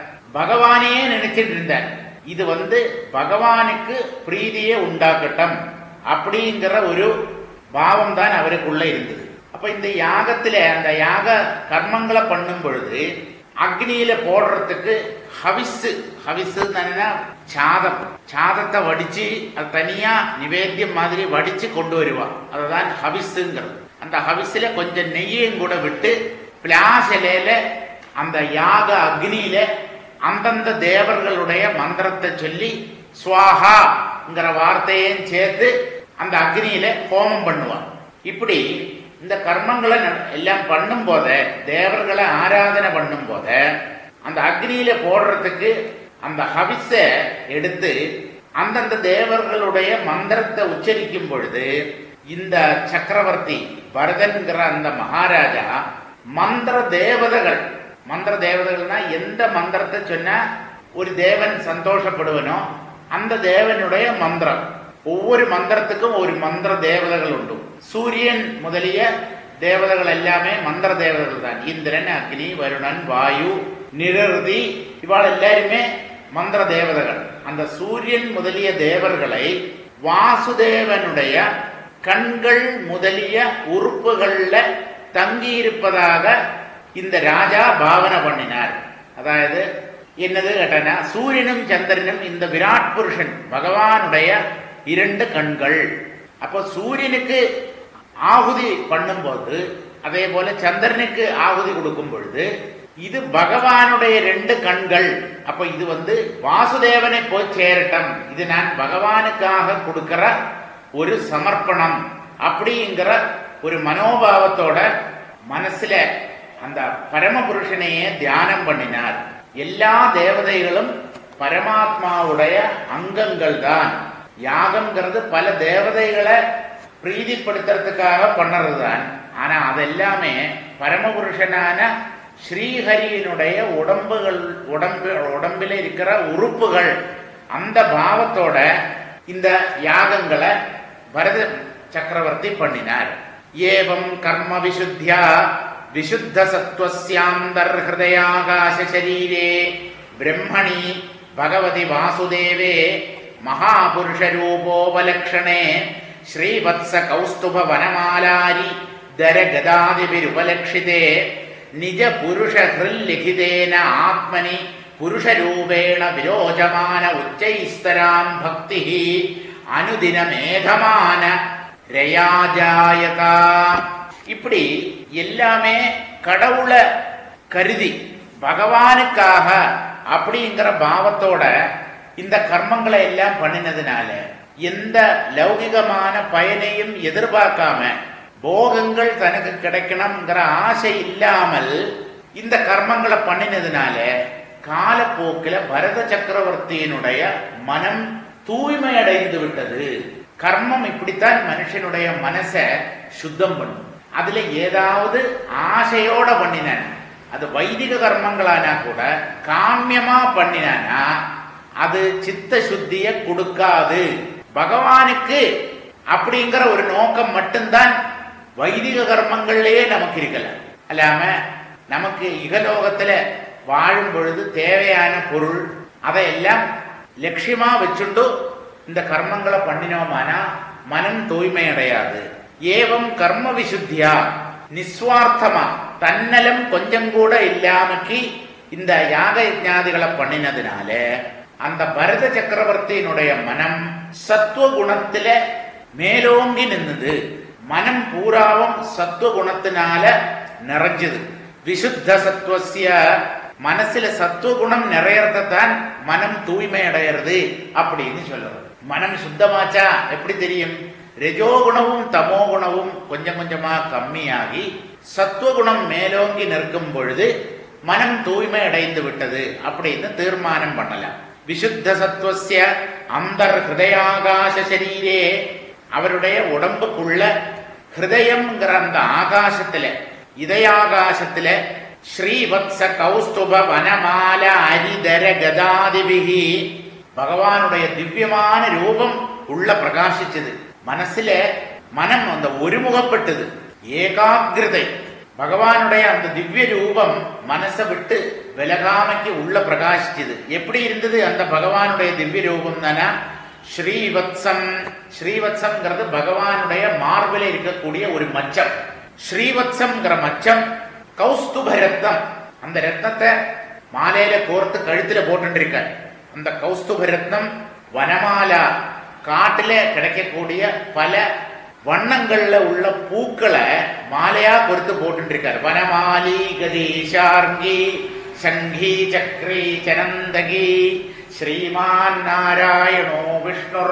பகவானையே நினைச்சிட்டு இருந்தார் இது வந்து பகவானுக்கு பிரீதியை உண்டாக்கட்டும் அப்படிங்கிற ஒரு பாவம் தான் அவருக்குள்ள இருந்தது அப்ப இந்த யாகத்துல அந்த யாக கர்மங்களை பண்ணும் பொழுது அக்னியில போடுறதுக்கு ஹவிஸு ஹவிஸு சாதம் சாதத்தை வடிச்சு அது தனியா நிவேத்தியம் மாதிரி வடிச்சு கொண்டு வருவா அதுதான் ஹவிஸுங்கிறது அந்த ஹவிஸ்ல கொஞ்சம் நெய்யையும் கூட விட்டு பிளாஸ் இலையில அந்த யாக அக்னியில அந்தந்த தேவர்களுடைய மந்திரத்தை சொல்லி ஸ்வாஹாங்கிற வார்த்தையையும் சேர்த்து அந்த அக்னியில ஹோமம் பண்ணுவான் இப்படி இந்த கர்மங்களை நட- எல்லாம் பண்ணும் போத தேவர்களை ஆராதனை பண்ணும் போத அந்த அக்னியில போடுறதுக்கு அந்த ஹவிஸ எடுத்து அந்தந்த தேவர்களுடைய மந்திரத்தை உச்சரிக்கும் பொழுது இந்த சக்கரவர்த்தி பரதன்கிற அந்த மகாராஜா மந்திர தேவதைகள் மந்திர தேவதைகள்னா எந்த மந்திரத்தை சொன்னா ஒரு தேவன் சந்தோஷப்படுவனோ அந்த தேவனுடைய மந்திரம் ஒவ்வொரு மந்திரத்துக்கும் ஒரு மந்திர தேவதைகள் உண்டு சூரியன் முதலிய தேவதைகள் எல்லாமே மந்திர தேவதைகள் தான் இந்திரன் அக்னி வருணன் வாயு நிரருதி இவாள் எல்லாருமே மந்திர தேவதைகள் அந்த சூரியன் முதலிய தேவர்களை வாசுதேவனுடைய கண்கள் முதலிய உறுப்புகள்ல தங்கி இருப்பதாக இந்த ராஜா பாவனை பண்ணினார் அதாவது என்னது கேட்டனா சூரியனும் சந்திரனும் இந்த விராட் புருஷன் பகவானுடைய இரண்டு கண்கள் அப்போ சூரியனுக்கு ஆகுதி பண்ணும்போது அதே போல சந்திரனுக்கு ஆகுதி கொடுக்கும் பொழுது இது பகவானுடைய ரெண்டு கண்கள் அப்ப இது வந்து வாசுதேவனை போய் சேரட்டும் இது நான் பகவானுக்காக கொடுக்கிற ஒரு சமர்ப்பணம் அப்படிங்கிற ஒரு மனோபாவத்தோட மனசுல அந்த பரமபுருஷனையே தியானம் பண்ணினார் எல்லா தேவதைகளும் பரமாத்மாவுடைய அங்கங்கள் தான் யாகம்ங்கிறது பல தேவதைகளை பிரீதிப்படுத்துறதுக்காக பண்ணறது தான் ஆனா அதெல்லாமே பரமபுருஷனான ஸ்ரீஹரியினுடைய உடம்புகள் உடம்பு உடம்பில இருக்கிற உறுப்புகள் அந்த பாவத்தோட இந்த யாகங்களை பரத சக்கரவர்த்தி பண்ணினார் ஏவம் கர்ம விசுத்தியா விசுத்த சத்வஸ்யாந்தர் ஹிருதயாகாச சரீரே பிரம்மணி பகவதி வாசுதேவே மகாபுருஷ ரூபோபலக்ஷணே ஸ்ரீவத்ச கௌஸ்துப வனமாலாரி தர கதாதிபிருபலக்ஷிதே நிஜ புருஷ ஹிருல்லிഖിതേന ஆத்மனி புருஷரூபேண விரோஜமான உச்சைஸ்தராம் பக்தி அனுதினமேதமான ரயாஜாயதா இப்படி எல்லாமே கடவுளை கருதி பகவானுக்காக அப்படிங்கிற பாவத்தோட இந்த கர்மங்களை எல்லாம் பண்ணினதுனால எந்த லௌகிகமான பயனையும் எதிர்பார்க்காம போகங்கள் தனக்கு கிடைக்கணுங்கிற ஆசை இல்லாமல் இந்த கர்மங்களை பண்ணினதுனால காலப்போக்கில் பரத சக்கரவர்த்தியினுடைய மனம் தூய்மை அடைந்து விட்டது கர்மம் இப்படித்தான் மனுஷனுடைய மனசை சுத்தம் பண்ணும் அதுல ஏதாவது ஆசையோட பண்ணினான் அது வைதிக கர்மங்களானா கூட காமியமா பண்ணினானா அது சித்த சுத்திய கொடுக்காது பகவானுக்கு அப்படிங்கிற ஒரு நோக்கம் மட்டும்தான் வைதிக கர்மங்கள்லயே நமக்கு இருக்கல அல்லாம நமக்கு இகலோகத்துல வாழும் பொழுது தேவையான பொருள் அதையெல்லாம் லட்சியமா வச்சுண்டு இந்த கர்மங்களை பண்ணினோமானா மனம் தூய்மை அடையாது ஏவம் கர்ம விசுத்தியா நிஸ்வார்த்தமா தன்னலம் கொஞ்சம் கூட இல்லாமக்கி இந்த யாக யஜ்ஞாதிகளை பண்ணினதுனால அந்த பரத சக்கரவர்த்தியினுடைய மனம் சத்துவ குணத்தில மேலோங்கி நின்னுது மனம் பூராவும் சத்துவ குணத்தினால நிறைஞ்சது விசுத்த சத்துவசிய மனசுல சத்துவ குணம் நிறையறதான் மனம் தூய்மை அடையிறது அப்படின்னு சொல்லுறது மனம் சுத்தமாச்சா எப்படி தெரியும் ரஜோகுணமும் தமோ குணமும் கொஞ்சம் கொஞ்சமா கம்மியாகி சத்துவகுணம் மேலோங்கி நிற்கும் பொழுது மனம் தூய்மை அடைந்து விட்டது அப்படின்னு தீர்மானம் பண்ணலாம் விசுத்த சத்துவசிய அந்தர் ஹிருதயாகாச சரீரே அவருடைய உடம்புக்குள்ள ஹிருதயம்ங்கிற அந்த ஆகாசத்துல இதயாகாசத்துல ஸ்ரீவத்ச கௌஸ்துப வனமால அரிதர கதாதிபிகி பகவானுடைய திவ்யமான ரூபம் உள்ள பிரகாசிச்சது மனசுல மனம் அந்த ஒருமுகப்பட்டது ஏகாகிருதை பகவானுடைய அந்த திவ்ய ரூபம் மனசை விட்டு விலகாமைக்கு உள்ள பிரகாசிச்சது எப்படி இருந்தது அந்த பகவானுடைய திவ்ய ரூபம் தானா ஸ்ரீவத்சம் ஸ்ரீவத்சம்ங்கிறது பகவானுடைய மார்பில இருக்கக்கூடிய ஒரு மச்சம் ஸ்ரீவத்சம்ங்கிற மச்சம் கௌஸ்துப ரத்னம் அந்த ரத்னத்தை மாலையில கோர்த்து கழுத்துல போட்டு இருக்க அந்த கௌஸ்துப ரத்னம் வனமாலா காட்டுல கிடைக்கக்கூடிய பல வண்ணங்கள்ல உள்ள பூக்களை மாலையா பொறுத்து போட்டு இருக்காரு வனமாலி கதீஷார்கி சங்கி சக்ரி சனந்தகி ஸ்ரீமான் நாராயணோ விஷ்ணுர்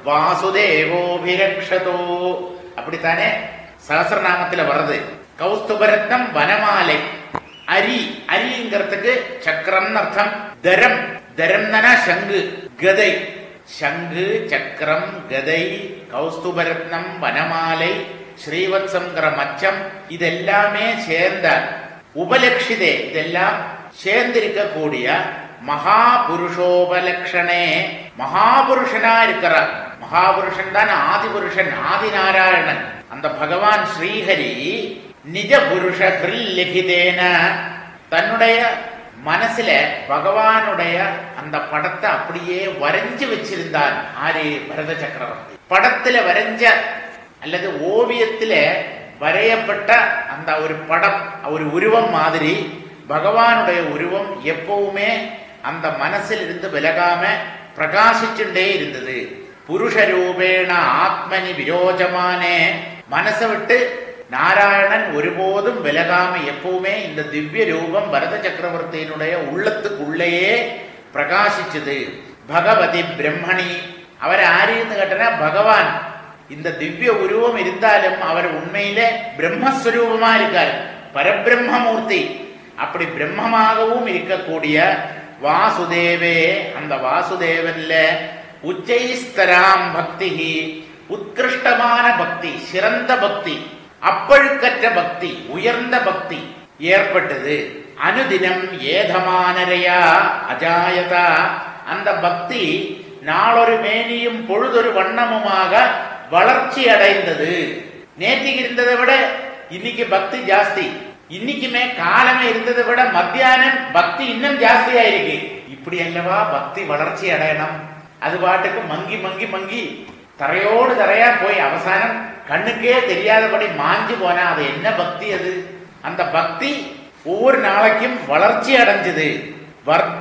வாசுதேவோபிரக்ஷதோ அப்படித்தானே சகசிரநாமத்துல வர்றது கௌஸ்துபரத்னம் வனமாலை அரி அரிங்கிறதுக்கு சக்கரம் அர்த்தம் தரம் தரம்னா சங்கு கதை சங்கு சக்கரம் கதை கௌஸ்துபரத்னம் வனமாலை ஸ்ரீவத்சங்கிற மச்சம் இதெல்லாமே சேர்ந்த உபலட்சிதே இதெல்லாம் சேர்ந்திருக்கக்கூடிய மகா புருஷோபலக்ஷணே மகாபுருஷனா இருக்கிறார் மகாபுருஷன் தான் ஆதிபுருஷன் ஆதிநாராயணன் அந்த பகவான் ஸ்ரீஹரி நிஜ புருஷ லிகிதேன தன்னுடைய மனசுல பகவானுடைய அந்த படத்தை அப்படியே வரைஞ்சு வச்சிருந்தான் ஆரு பரத சக்கரவர்த்தி படத்துல வரைஞ்ச அல்லது ஓவியத்துல வரையப்பட்ட அந்த ஒரு படம் ஒரு உருவம் மாதிரி பகவானுடைய உருவம் எப்பவுமே அந்த மனசில் இருந்து விலகாம பிரகாசிச்சுட்டே இருந்தது புருஷ ரூபேண ஆத்மனி விரோஜமானே மனசை விட்டு நாராயணன் ஒருபோதும் விலகாம எப்பவுமே இந்த திவ்ய ரூபம் பரத சக்கரவர்த்தியினுடைய உள்ளத்துக்குள்ளேயே பிரகாசிச்சது பகவதி பிரம்மணி அவர் ஆரின்னு கேட்டனா பகவான் இந்த திவ்ய உருவம் இருந்தாலும் அவர் உண்மையிலே பிரம்மஸ்வரூபமா இருக்கார் பரபிரம்மமூர்த்தி அப்படி பிரம்மமாகவும் இருக்கக்கூடிய வாசுதேவே அந்த வாசுதேவன்ல உச்சைஸ்தராம் பக்தி உத்கிருஷ்டமான பக்தி சிறந்த பக்தி அப்பழுக்கற்ற பக்தி உயர்ந்த பக்தி ஏற்பட்டது அனுதினம் ஏதமானரையா அஜாயதா அந்த பக்தி நாளொரு மேனியும் பொழுதொரு வண்ணமுமாக வளர்ச்சி அடைந்தது நேற்றுக்கு இருந்ததை விட இன்னைக்கு பக்தி ஜாஸ்தி இன்னைக்குமே காலமே இருந்ததை விட மத்தியானம் பக்தி இன்னும் ஜாஸ்தியா இருக்கு இப்படி அல்லவா பக்தி வளர்ச்சி அடையணும் அது பாட்டுக்கு மங்கி மங்கி மங்கி தரையோடு தரையா போய் அவசானம் கண்ணுக்கே தெரியாதபடி மாஞ்சு போனா அது என்ன பக்தி அது அந்த பக்தி ஒவ்வொரு நாளைக்கும் வளர்ச்சி அடைஞ்சது வர்-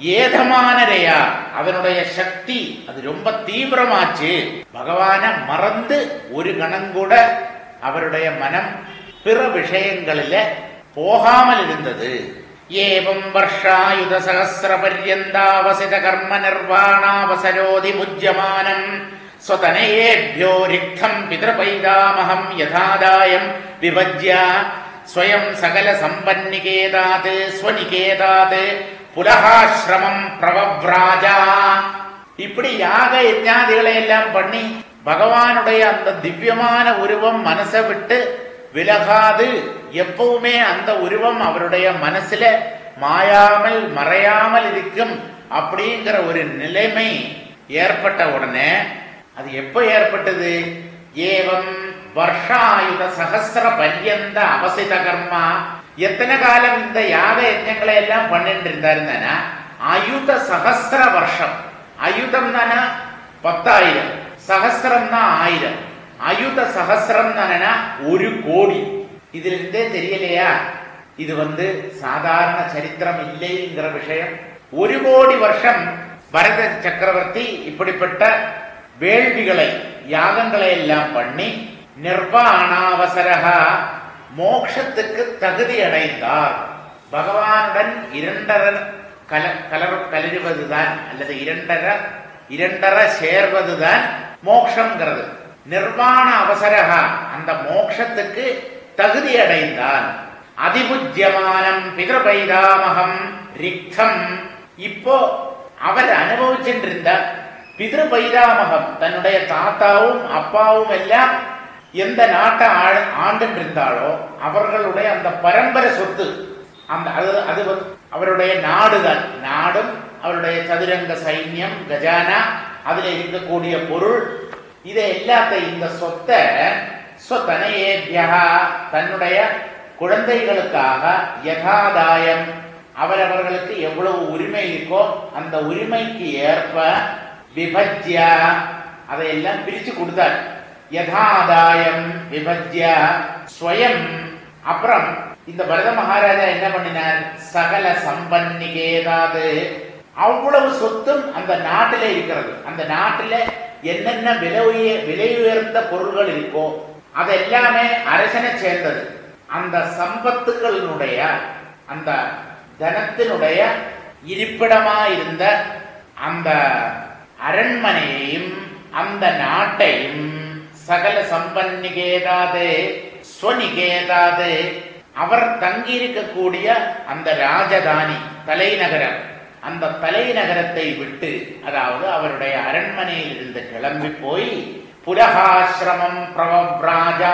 ஏதமானரையா அதனுடைய சக்தி அது ரொம்ப தீவிரமாச்சு பகவான மறந்து ஒரு கணம் கூட அவருடைய மனம் பிற விஷயங்களில போகாமல் இருந்தது ஏவம் வருஷாயுத சகசிர பர்யந்தாவசித கர்ம நிர்வாணாவசரோதி முஜ்யமானம் ஸ்வதனயேभ्यो ரிக்தம் பிதೃபைதாமகம் யதாதாயம் விபஜ்ய ஸ்வயம் சகல சம்பன்னிகேதாத் ஸ்வநிகேதாத் புலகாசிரமம் பிரவவ்ராஜா இப்படி யாக யஜ்ஞாதிகளை எல்லாம் பண்ணி பகவானுடைய அந்த திவ்யமான உருவம் மனசை விட்டு விலகாது எப்பவுமே அந்த உருவம் அவருடைய மனசுல மாயாமல் மறையாமல் இருக்கும் அப்படிங்கிற ஒரு நிலைமை ஏற்பட்ட உடனே அது எப்ப ஏற்பட்டது ஏவம் வருஷாயுத சகசிர பர்யந்த அவசித கர்மா எத்தனை காலம் இந்த யாக யஜ்ஞங்களை எல்லாம் பண்ணிட்டு இருந்தாருன்னா அயுத சகசிர வருஷம் அயுதம் தானா பத்தாயிரம் சகசிரம்னா ஆயிரம் அயுத சகசிரம் தானா ஒரு கோடி இதுல இருந்தே தெரியலையா இது வந்து சாதாரண சரித்திரம் இல்லைங்கிற விஷயம் ஒரு கோடி வருஷம் பரத சக்கரவர்த்தி இப்படிப்பட்ட வேள்விகளை யாகங்களை எல்லாம் பண்ணி நிர்வாணாவசரகா மோட்சத்துக்கு தகுதி அடைந்தார் பகவானுடன் இரண்டர கல கலர் கலருவதுதான் அல்லது இரண்டர இரண்டர சேர்வதுதான் மோக்ஷங்கிறது நிர்வாண அவசரகா அந்த மோக்ஷத்துக்கு தகுதி அடைந்தான் அதிபுஜ்யமானம் பிதபைதாமகம் ரிக்தம் இப்போ அவர் அனுபவிச்சுட்டு இருந்த பிதபைதாமகம் தன்னுடைய தாத்தாவும் அப்பாவும் எல்லாம் எந்த நாட்டை ஆ- ஆண்டுட்டு இருந்தாலோ அவர்களுடைய அந்த பரம்பரை சொத்து அந்த அது அது வந்து அவருடைய நாடுதான் நாடும் அவருடைய சதுரங்க சைன்யம் கஜானா அதுல இருக்கக்கூடிய பொருள் இதை எல்லாத்தையும் இந்த சொத்தை ஸ்வதனையேபியா தன்னுடைய குழந்தைகளுக்காக யதாதாயம் அவரவர்களுக்கு எவ்வளவு உரிமை இருக்கோ அந்த உரிமைக்கு ஏற்ப விபஜ்ய அதையெல்லாம் பிரிச்சு கொடுத்தார் யதாதாயம் விபஜ்ய ஸ்வயம் அப்புறம் இந்த பரத மகாராஜா என்ன பண்ணினார் சகல சம்பன்னிகேதாது அவ்வளவு சொத்தும் அந்த நாட்டிலே இருக்கிறது அந்த நாட்டில என்னென்ன விலை உய- விலை உயர்ந்த பொருள்கள் இருக்கோ அதெல்லாமே அரசனை சேர்ந்தது அந்த சம்பத்துகளினுடைய அந்த தனத்தினுடைய இருப்பிடமா இருந்த அந்த அரண்மனையையும் அந்த நாட்டையும் சகல சம்பன்னிகேதாது ஸ்வநிகேதாது அவர் தங்கியிருக்கக்கூடிய அந்த ராஜதானி தலைநகரம் அந்த தலைநகரத்தை விட்டு அதாவது அவருடைய அரண்மனையில் இருந்து கிளம்பி போய் புலகாசிரமம் பிரவப்ராஜா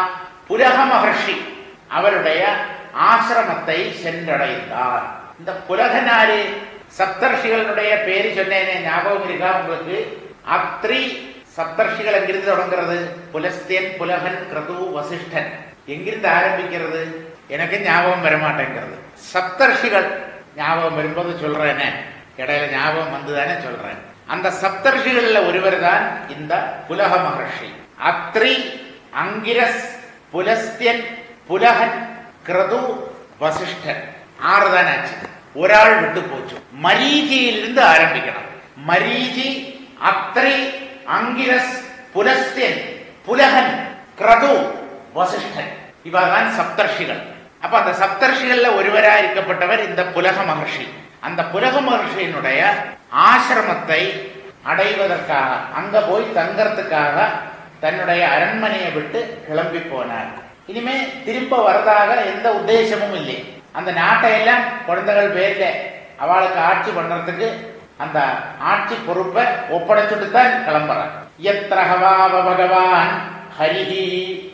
புலக மகர்ஷி அவருடைய ஆசிரமத்தை சென்றடைந்தார் இந்த புலகனாரு சப்தர்ஷிகளுடைய பேரு சொன்னேனே ஞாபகம் இருக்கா உங்களுக்கு அத்ரி சப்தர்ஷிகள் எங்கிருந்து தொடங்குறது புலஸ்தேன் புலகன் கிரது வசிஷ்டன் எங்கிருந்து ஆரம்பிக்கிறது எனக்கு ஞாபகம் வரமாட்டேங்கிறது சப்தர்ஷிகள் ஞாபகம் வரும்போது சொல்றேனே இடையில ஞாபகம் வந்துதானே சொல்றேன் அந்த சப்தர்ஷிகள்ல ஒருவர் தான் இந்த புலக மகர்ஷி அத்ரி அங்கிரஸ் புலஸ்தியன் புலகன் கிரது வசிஷ்டன் ஆறு தான் ஆச்சு ஒரு ஆள் விட்டு போச்சு மரீஜியிலிருந்து ஆரம்பிக்கணும் மரீஜி அத்ரி அங்கிரஸ் புலஸ்தியன் புலகன் கிரது வசிஷ்டன் இவர்தான் சப்தர்ஷிகள் அப்ப அந்த சப்தர்ஷிகள்ல ஒருவரா இருக்கப்பட்டவர் இந்த புலக மகர்ஷி அந்த புலக மகர்ஷியினுடைய ஆசிரமத்தை அடைவதற்காக அங்க போய் தங்கறதுக்காக தன்னுடைய அரண்மனையை விட்டு கிளம்பி போனார் இனிமே திரும்ப வரதாக எந்த உத்தேசமும் இல்லை அந்த நாட்டை எல்லாம் குழந்தைகள் பேர்ல அவளுக்கு ஆட்சி பண்றதுக்கு அந்த ஆட்சி பொறுப்பை ஒப்படைச்சுட்டு தான் கிளம்புறார் எத்திரகவாவ பகவான் ஹரிஹி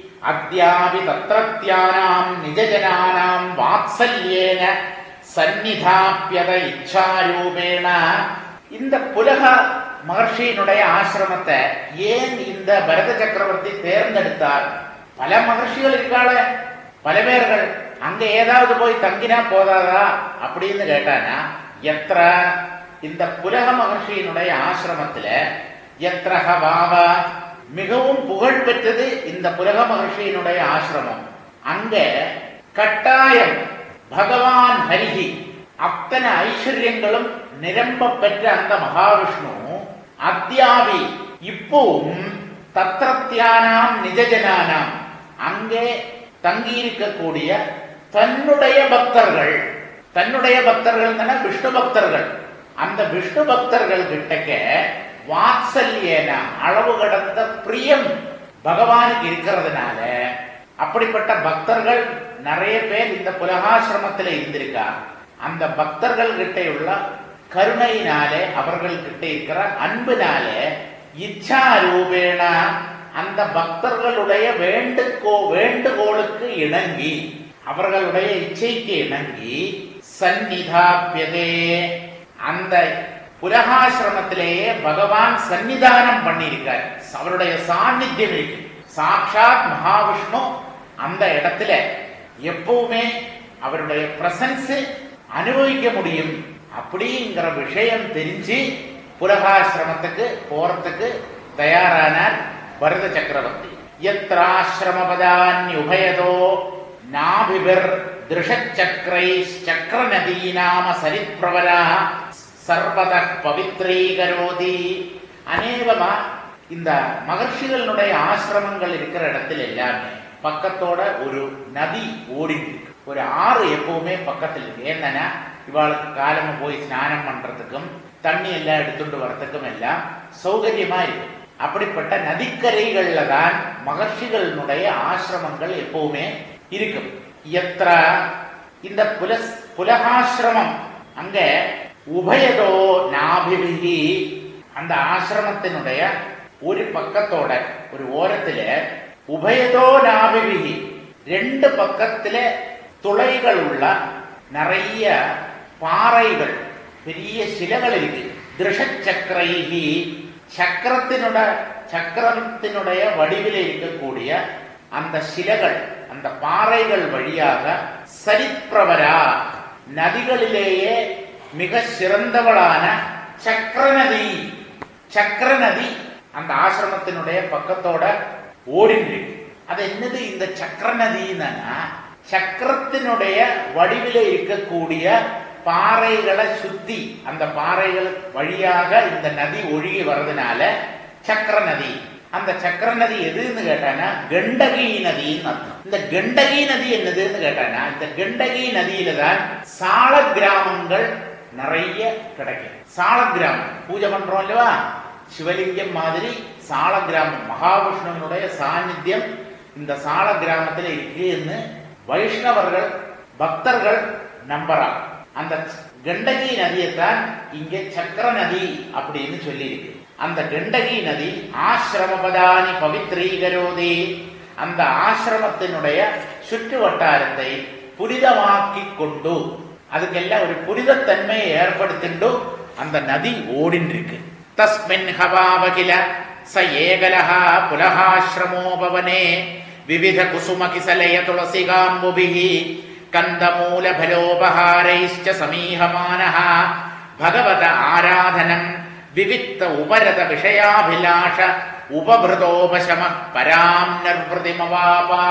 அத்யாபி தத்ரத்யானாம் நிஜஜனானாம் வாத்சல்யேன சந்நிதாப்பியத இச்சாரூபேண இந்த புலக மகர்ஷியினுடைய ஆசிரமத்தை ஏன் இந்த பரத சக்கரவர்த்தி தேர்ந்தெடுத்தார் பல மகர்ஷிகள் இருக்காளே பல பேர்கள் அங்க ஏதாவது போய் தங்கினா போதாதா அப்படின்னு கேட்டானா எத்திர இந்த புலக மகர்ஷியினுடைய ஆசிரமத்துல எத்திரக வாவா மிகவும் புகழ் பெற்றது இந்த புலக மகர்ஷியினுடைய ஆசிரமம் அங்க கட்டாயம் பகவான் ஹரிஹி அத்தனை ஐஸ்வர்யங்களும் நிரம்ப பெற்ற அந்த மகாவிஷ்ணு அத்தியாவி இப்பவும் தத்திரத்தியானாம் நிஜஜனானாம் அங்கே தங்கியிருக்கக்கூடிய தன்னுடைய பக்தர்கள் தன்னுடைய பக்தர்கள் தானே விஷ்ணு பக்தர்கள் அந்த விஷ்ணு பக்தர்கள் கிட்டக்க வாத்சல்யன அளவு கடந்த பிரியம் பகவானுக்கு இருக்கிறதுனால அப்படிப்பட்ட பக்தர்கள் நிறைய பேர் இந்த புலகாசிரமத்தில் இருந்திருக்கா அந்த பக்தர்கள் கிட்ட உள்ள கருணையினாலே அவர்கள் கிட்ட இருக்கிற அன்பினாலே இச்சா ரூபேண அந்த பக்தர்களுடைய வேண்டுகோ வேண்டுகோளுக்கு இணங்கி அவர்களுடைய இச்சைக்கு இணங்கி சந்நிதாபியதே அந்த புலகாசிரமத்திலேயே பகவான் சன்னிதானம் பண்ணியிருக்கார் அவருடைய சாநித்தியம் இருக்கு சாட்சாத் மகாவிஷ்ணு அந்த இடத்துல எப்பவுமே அவருடைய பிரசன்ஸ் அனுபவிக்க முடியும் அப்படிங்கிற விஷயம் தெரிஞ்சு புலகாசிரமத்துக்கு போறதுக்கு தயாரானார் பரத சக்கரவர்த்தி எத்திராசிரமபதான்யுபயதோ நாபிபிர் திருஷச்சக்கரை சக்கர நதி நாம சரித்பிரவரா சர்வத பவித்ரீகரோதி அநேகமா இந்த மகர்ஷிகளுடைய ஆசிரமங்கள் இருக்கிற இடத்துல எல்லாமே பக்கத்தோட ஒரு நதி ஓடிட்டு இருக்கு ஒரு ஆறு எப்பவுமே பக்கத்தில் இருக்கு என்னன்னா இவாளுக்கு காலமா போய் ஸ்நானம் பண்றதுக்கும் தண்ணி எல்லாம் எடுத்துட்டு வரதுக்கும் எல்லாம் சௌகரியமா இருக்கு அப்படிப்பட்ட நதிக்கரைகள்ல தான் மகர்ஷிகளுடைய ஆசிரமங்கள் எப்பவுமே இருக்கும் எத்திர இந்த புலஸ் புலகாசிரமம் அங்க உபயதோ நாபிவிகி அந்த ஆசிரமத்தினுடைய ஒரு பக்கத்தோட ஒரு ஓரத்துல உபயதோ நாபிவிகி ரெண்டு பக்கத்துல துளைகள் உள்ள நிறைய பாறைகள் பெரிய சிலைகள் இருக்கு திருஷச்சக்கரைகி சக்கரத்தினுடைய சக்கரத்தினுடைய வடிவில் இருக்கக்கூடிய அந்த சிலைகள் அந்த பாறைகள் வழியாக சரிப்பிரவரா நதிகளிலேயே மிக சிறந்தவளான சக்கரநதி சக்கரநதி அந்த ஆசிரமத்தினுடைய பக்கத்தோட ஓடிட்டு இருக்கு அது என்னது இந்த சக்கரநதினா சக்கரத்தினுடைய வடிவில இருக்கக்கூடிய பாறைகளை சுத்தி அந்த பாறைகள் வழியாக இந்த நதி ஒழுகி வர்றதுனால சக்கர நதி அந்த சக்கர நதி எதுன்னு கேட்டானா கண்டகி நதின்னு அர்த்தம் இந்த கண்டகி நதி என்னதுன்னு கேட்டானா இந்த கண்டகி நதியில தான் சால கிராமங்கள் நிறைய கிடைக்கும் சால கிராமம் பூஜை பண்றோம் இல்லவா சிவலிங்கம் மாதிரி சால கிராமம் மகாவிஷ்ணுவனுடைய சாநித்தியம் இந்த சால கிராமத்தில் இருக்குன்னு வைஷ்ணவர்கள் பக்தர்கள் நம்புறாங்க அந்த கண்டகி நதியைத்தான் இங்க சக்கர நதி அப்படின்னு சொல்லியிருக்கு அந்த கண்டகி நதி ஆசிரமபதானி பவித்ரீகரோதி அந்த ஆசிரமத்தினுடைய சுற்று வட்டாரத்தை புனிதமாக்கி கொண்டு அதுக்கெல்லாம் ஒரு புனிதத்தன்மையை ஏற்படுத்திண்டு அந்த நதி ஓடின்றிருக்கு தஸ்மின் ஹவாவகில ச ஏகலஹா புலஹாசிரமோபவனே விவித குசும கிசலய துளசிகாம்புபிஹி கந்தமூல பலோபஹாரைश्च சமீஹமானः பகவத ஆராதனம் விவித்த உபரத விஷயாபிலாஷ உபபிருதோபசம பராம் நர்வதிமவாபா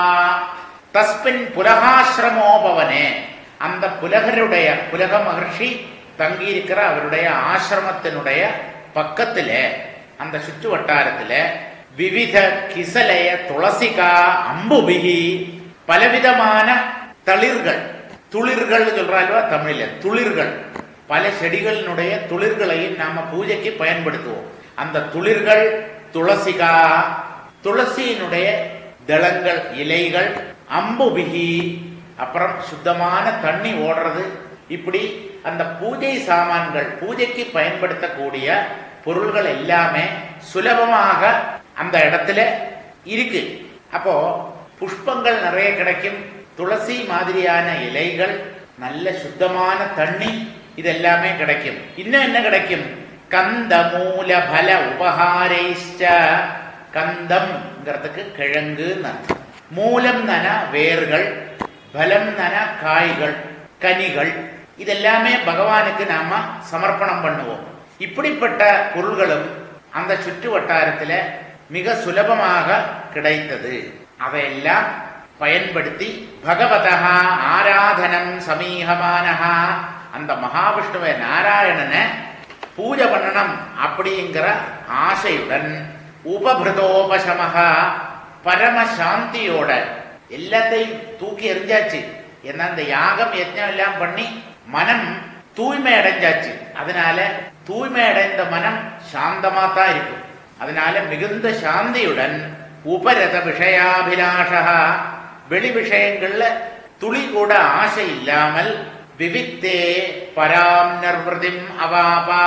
தஸ்மின் புலகாசிரமோபவனே அந்த புலகருடைய புலக மகர்ஷி தங்கியிருக்கிற அவருடைய ஆசிரமத்தினுடைய பக்கத்துல அந்த சுற்று வட்டாரத்துல விவித கிசலய துளசிகா அம்புபிகி பலவிதமான தளிர்கள் துளிர்கள் சொல்றால்வா தமிழ்ல துளிர்கள் பல செடிகளினுடைய துளிர்களையும் நாம பூஜைக்கு பயன்படுத்துவோம் அந்த துளிர்கள் துளசிகா துளசியினுடைய தளங்கள் இலைகள் அம்புபிகி அப்புறம் சுத்தமான தண்ணி ஓடுறது இப்படி அந்த பூஜை சாமான்கள் பூஜைக்கு பயன்படுத்தக்கூடிய பொருள்கள் எல்லாமே சுலபமாக அந்த இடத்துல இருக்கு அப்போ புஷ்பங்கள் நிறைய கிடைக்கும் துளசி மாதிரியான இலைகள் நல்ல சுத்தமான தண்ணி இதெல்லாமே கிடைக்கும் இன்னும் என்ன கிடைக்கும் கந்த மூல பல உபகாரைஷ்ட கந்தம்ங்கிறதுக்கு கிழங்குன்னு அர்த்தம் மூலம் நன வேர்கள் பலம் நன காய்கள் கனிகள் இதெல்லாமே பகவானுக்கு நாம சமர்ப்பணம் பண்ணுவோம் இப்படிப்பட்ட பொருள்களும் அந்த சுற்று வட்டாரத்துல மிக சுலபமாக கிடைத்தது அதையெல்லாம் பயன்படுத்தி பகவதா ஆராதனம் சமீகமானஹா அந்த மகாவிஷ்ணுவை நாராயணனை பூஜை பண்ணணும் அப்படிங்கிற ஆசையுடன் உபபிருதோபசமகா பரம சாந்தியோட எல்லாத்தையும் தூக்கி எறிஞ்சாச்சு ஏன்னா இந்த யாகம் யஜ்ஞம் எல்லாம் பண்ணி மனம் தூய்மை அடைஞ்சாச்சு அதனால தூய்மை அடைந்த மனம் சாந்தமா தான் இருக்கும் அதனால மிகுந்த சாந்தியுடன் உபரத விஷயாபிலாஷா வெளி விஷயங்கள்ல துளி கூட ஆசை இல்லாமல் விவித்தே பராம் நர்வதிம் அவாபா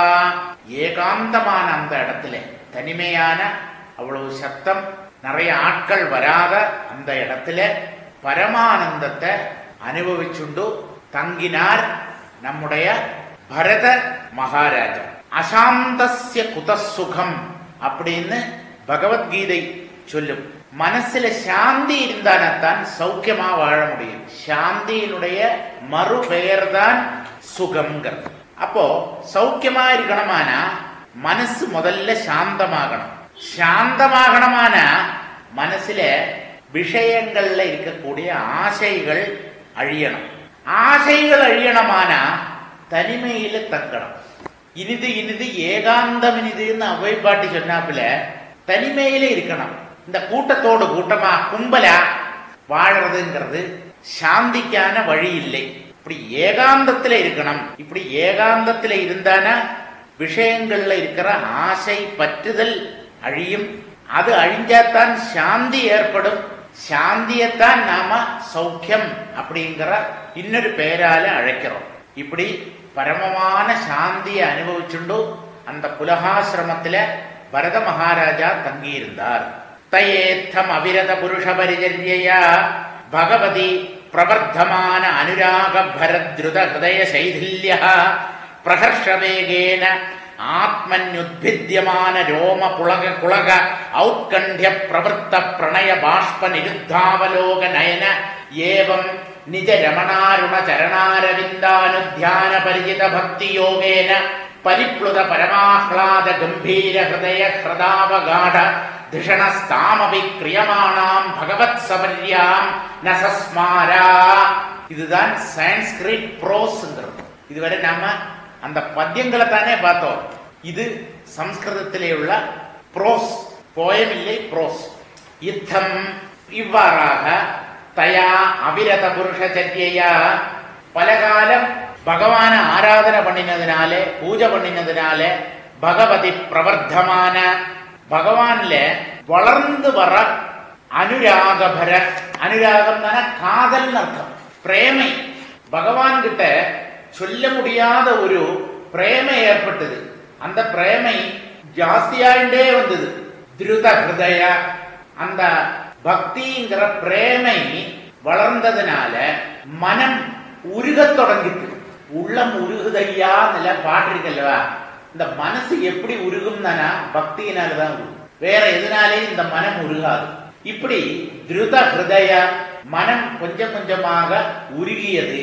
ஏகாந்தமான அந்த இடத்துல தனிமையான அவ்வளவு சத்தம் நிறைய ஆட்கள் வராத அந்த இடத்துல பரமானந்தத்தை அனுபவிச்சுண்டு தங்கினார் நம்முடைய பரத மகாராஜா அசாந்தஸ்ய குதசுகம் அப்படின்னு பகவத்கீதை சொல்லும் மனசுல சாந்தி இருந்தானத்தான் சௌக்கியமா வாழ முடியும் சாந்தியினுடைய மறுபெயர் தான் சுகம்ங்கிறது அப்போ சௌக்கியமா இருக்கணுமானா மனசு முதல்ல சாந்தமாகணும் சாந்தமாகணுமானா மனசுல விஷயங்கள்ல இருக்கக்கூடிய ஆசைகள் அழியணும் ஆசைகள் அழியணுமானா தனிமையில தங்கணும் இனிது இனிது ஏகாந்தம் இனிதுன்னு அவை பாட்டி சொன்னாப்புல தனிமையில இருக்கணும் இந்த கூட்டத்தோடு கூட்டமா கும்பலா வாழறதுங்கிறது சாந்திக்கான வழி இல்லை இப்படி ஏகாந்தத்துல இருக்கணும் இப்படி ஏகாந்தத்துல இருந்தானா விஷயங்கள்ல இருக்கிற ஆசை பற்றுதல் அழியும் அது அழிஞ்சாத்தான் சாந்தி ஏற்படும் சாந்தியத்தான் நாம சௌக்கியம் அப்படிங்கிற இன்னொரு பெயரால அழைக்கிறோம் இப்படி பரமமான சாந்தியை அனுபவிச்சுண்டு அந்த புலகாசிரமத்துல பரத மகாராஜா தங்கியிருந்தார் தயேத்தம் அவிரத புருஷ பரிஜர்யா பகவதி பிரவர்த்தமான அனுராக பரத்ருத ஹிருதய சைதில்ய பிரகர்ஷவேகேன ஆத்மன்யுத்பித்யமான ரோம புலக குலக ஔத்கண்ட்ய பிரவர்த்த பிரணய பாஷ்ப நிருத்தாவலோக நயன ஏவம் நிஜ ரமணாருண சரணாரவிந்தானுத்தியான பரிஜித பக்தி யோகேன பரிப்ளுத பரமாஹ்லாத கம்பீர ஹிருதய ஹிருதாவகாட திஷணஸ்தாமபி கிரியமானாம் பகவத் சபர்யாம் நசஸ்மாரா இதுதான் சான்ஸ்கிரிட் ப்ரோஸ்ங்கிறது இதுவரை நாம அந்த பத்தியங்களை தானே பார்த்தோம் இது சம்ஸ்கிருதத்திலே உள்ள ப்ரோஸ் போயம் இல்லை ப்ரோஸ் யுத்தம் இவ்வாறாக தயா அவிரத புருஷச்சரியா பலகாலம் பகவான ஆராதனை பண்ணினதுனாலே பூஜை பண்ணினதுனாலே பகவதி பிரவர்த்தமான பகவான்ல வளர்ந்து வர அனுராகபர அனுராகம் தானே காதல் அர்த்தம் பிரேமை பகவான் கிட்ட சொல்ல முடியாத ஒரு பிரேமை ஏற்பட்டது அந்த பிரேமை ஜாஸ்தியாயிண்டே வந்தது திருத ஹிருதய அந்த பக்திங்கிற பிரேமை வளர்ந்ததுனால மனம் உருகத் தொடங்கிட்டு உள்ளம் உருகுதையா நில பாட்டிருக்கல்லவா இந்த மனசு எப்படி உருகும்னா பக்தியினாலதான் உருகும் வேற எதனாலேயும் இந்த மனம் உருகாது இப்படி திருத ஹிருதய மனம் கொஞ்சம் கொஞ்சமாக உருகியது